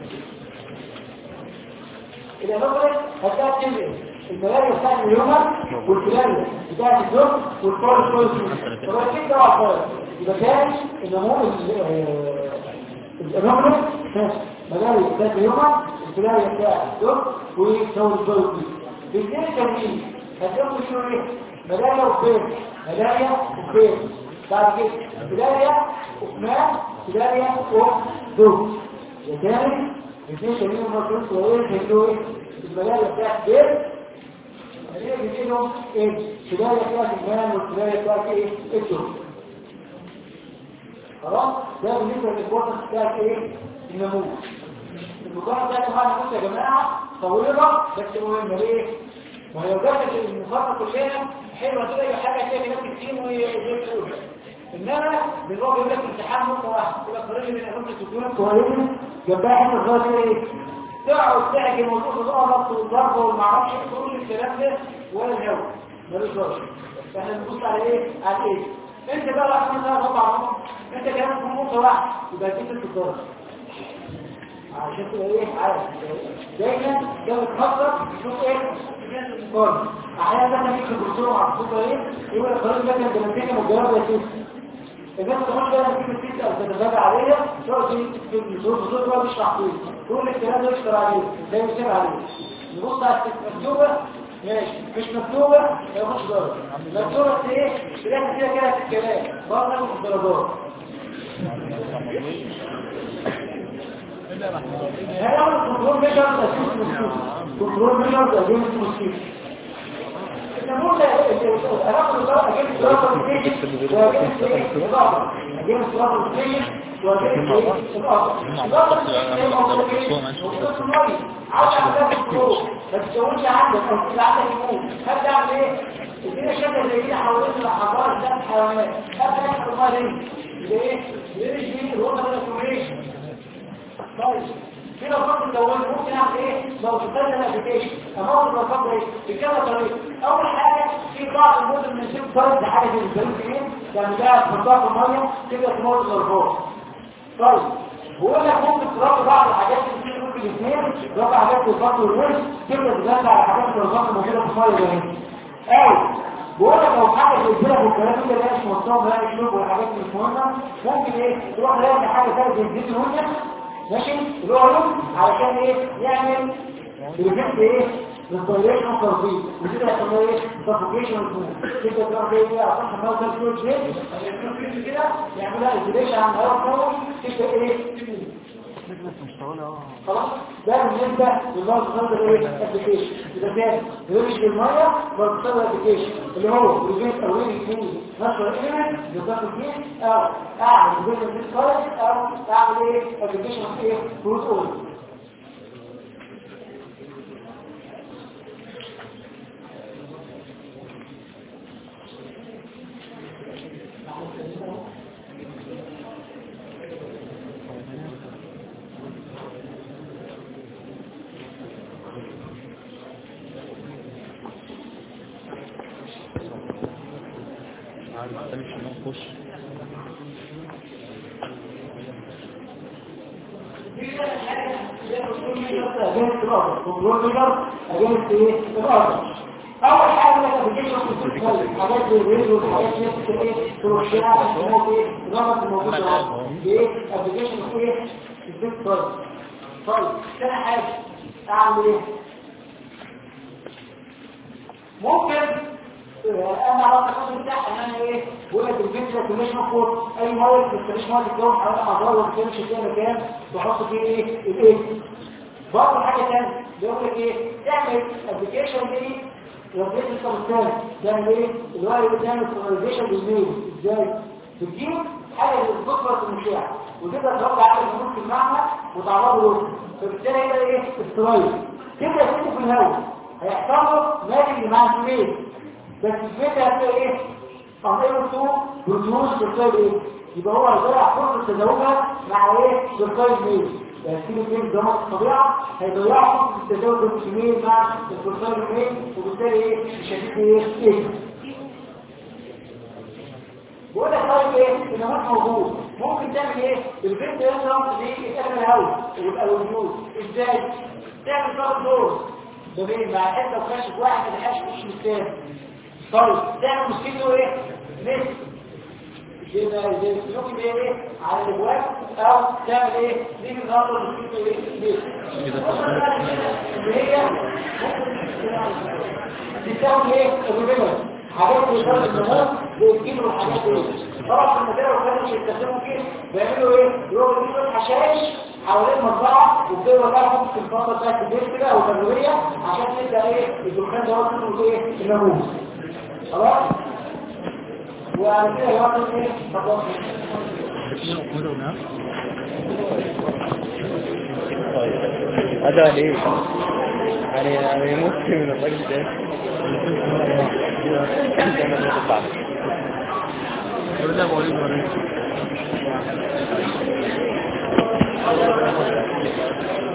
إذا نظرت هتلاقي كلمة الملاية بتاعت اليومر والفلانية بتاعت الزوج والفارس كويس طبعا كده ده عفار يبقى كان النمو الانومر ملاية بتاعت اليومر الفلانية بتاعت الزوج ويسوي الكويس بالاثنين كاملين هتلاقوا شنو ايه ملاية وفين ملاية وفين بعد كده فلانية وفمان فلانية وزوج وثاني الاثنين كاملين المفروض صغيرين هيدوا ايه الملاية بتاعت بيت هي بيجيلهم ايه شداية بتاعت المال والشداية بتاعت ايه الشرب خلاص ده بالنسبة للبورتس بتاعت ايه النمو المقارنة بتاعت معانا نموت يا جماعة طويلة بس مهمة ليه ما هي وجدت المقارنة كلها حلوة كده يبقى حاجة كده ناس كتير ويجيب تقول انما بالرغم يقول لك امتحان نقطة واحدة يبقى خريج من اهم السكون كويس جنبها حته صغيرة ايه تقعد تحكي موضوع الغلط والضرب والمعرفش كل الكلام ده ولا الهوا ملوش ضرر فاحنا بنبص على ايه على ايه انت بقى راح من هذا طبعا انت كمان تكون نقطه واحده يبقى دي ست درجات عشان تبقى ايه عارف دايما لو تفكر تشوف ايه قول احيانا مثلا يكتب الدكتور مع الدكتور ايه يقول لك خلاص مثلا ده نتيجه مجرد يا سيدي الناس تخش بقى نتيجه الست او تتابع عليها تقعد في الدكتور الدكتور بقى بيشرح فيه كل الكلام ده يشتغل عليه ده يسير عليه نبص على المكتوبه ماشي مش مكتوبه ما ياخدش درجه مكتوبه ايه تلاقي فيها كده في الكلام برضه ناخد الدرجات هذا الكنترول ميجر اسيس مسكوت كنترول ميجر اجينست مسكوت النموذج هناخد بقى اجينست رابر ستيشن واجينست اضافه اجينست رابر ستيشن واجينست اضافه اضافه ما تسويش عندك او تبقى عندك يموت هبدا اعمل ايه؟ الدنيا شكل زي كده حوالين الحضاره بتاعت الحيوانات هبدا احط الميه دي ليه؟ ليه دي الوضع ده كوميشن طيب كده الخط الاول ممكن اعمل ايه لو تستخدم الابلكيشن امر الخط ايه بكذا طريقه اول حاجه في بعض المدن من سيب فرد حاجه زي البنزين يعني ده تحطها في الميه كده تموت الارقام طيب بقول لك ممكن تربط بعض الحاجات اللي في ممكن الاثنين تربط حاجات في الخط والوش تبدا تدافع على حاجات في الخط موجوده في الميه زي او بقول لك لو حاجه زي كده والكلام ده مش مصاب ولا شرب والحاجات مش مهمه ممكن ايه تروح تلاقي حاجه ثانيه زي الزيت الهونه ماشي العلوم علشان ايه يعمل بيجيب ايه الفايليشن تربيط وكده يسموه ايه سفوكيشن كده تروح ايه بقى عشان ما توصل كل شيء كده يعملها ايزوليشن عن الهواء القوي كده ايه خلاص ده بالنسبه للنظام الصدر ايه ابلكيشن يبقى تاني يوريش بالميه والصدر ابلكيشن اللي هو بيجيب اولين يكون نشر ايمج يضاف فيه او اعمل بيزنس ديسكارج او اعمل ايه ابلكيشن في ايه فروت اول كنترول ميجر اجينست ايه الارض اول حاجه لك ابلكيشن حاجات زي الريديو حاجات نفس ايه تروشيا اسمها ايه نظام الموجود ايه ابلكيشن ايه البيت طيب طيب ثاني حاجه اعمل ايه ممكن انا على التخصص بتاعي ان انا ايه بقول لك الفكره كلش مفروض اي مواد ما تستناش مواد الجو حوالي اعضاء وما تمشي فيها مكان تحط فيه ايه الايه برضه حاجه ثانيه بيقول لك ايه اعمل ابلكيشن دي وبيت الثاني تعمل ايه اللي هو بتعمل سوبرفيشن بالميل ازاي بتجيب حاجه بتكبر في المشاع وتبدا تربط على الهدوء في المعنى وتعرضه له فبالتالي هيبقى ايه استرايل تبدا تسيبه في الهواء هيحصل له مالي مع الميل بس الفكره هتبقى ايه تعمله تو بروتوز بالطيب ايه يبقى هو هيضيع فرصه تزاوجها مع ايه بالطيب ميل هيكون اثنين جمع الطبيعة هيضيعوا فرصة التزاوج بالكميل مع الفرصان الميل وبالتالي ايه مش هتبقى ايه ايه بقول لك طيب ايه النمط موجود ممكن تعمل ايه البنت يضرب دي يتعمل الهواء والوجود ازاي تعمل ثلاث دور ما بين مع حته وكشف واحد ما لحقش مش الثاني طيب تعمل مسكينه ايه مثل زي زي السلوك اللي ايه على الابواب او تعمل ايه دي النهارده مسكينه ايه ليه اللي هي تساوي ايه الريبيلر حاجات اللي بتاخد النمو بيجيبوا الحاجات دي طبعا في المدارس وكانوا مش يستخدموا فيه بيعملوا ايه يروحوا يجيبوا الحشائش حوالين المزرعه وبدأوا يطلعوا في الفتره بتاعت البيت كده او التنويه عشان تبدا ايه الدخان ده هو اسمه ايه الناموس خلاص وعلى كده يوصل ايه خلاص هذا ليه يعني يعني ممكن من الرجل ده يقول لها مولد وريد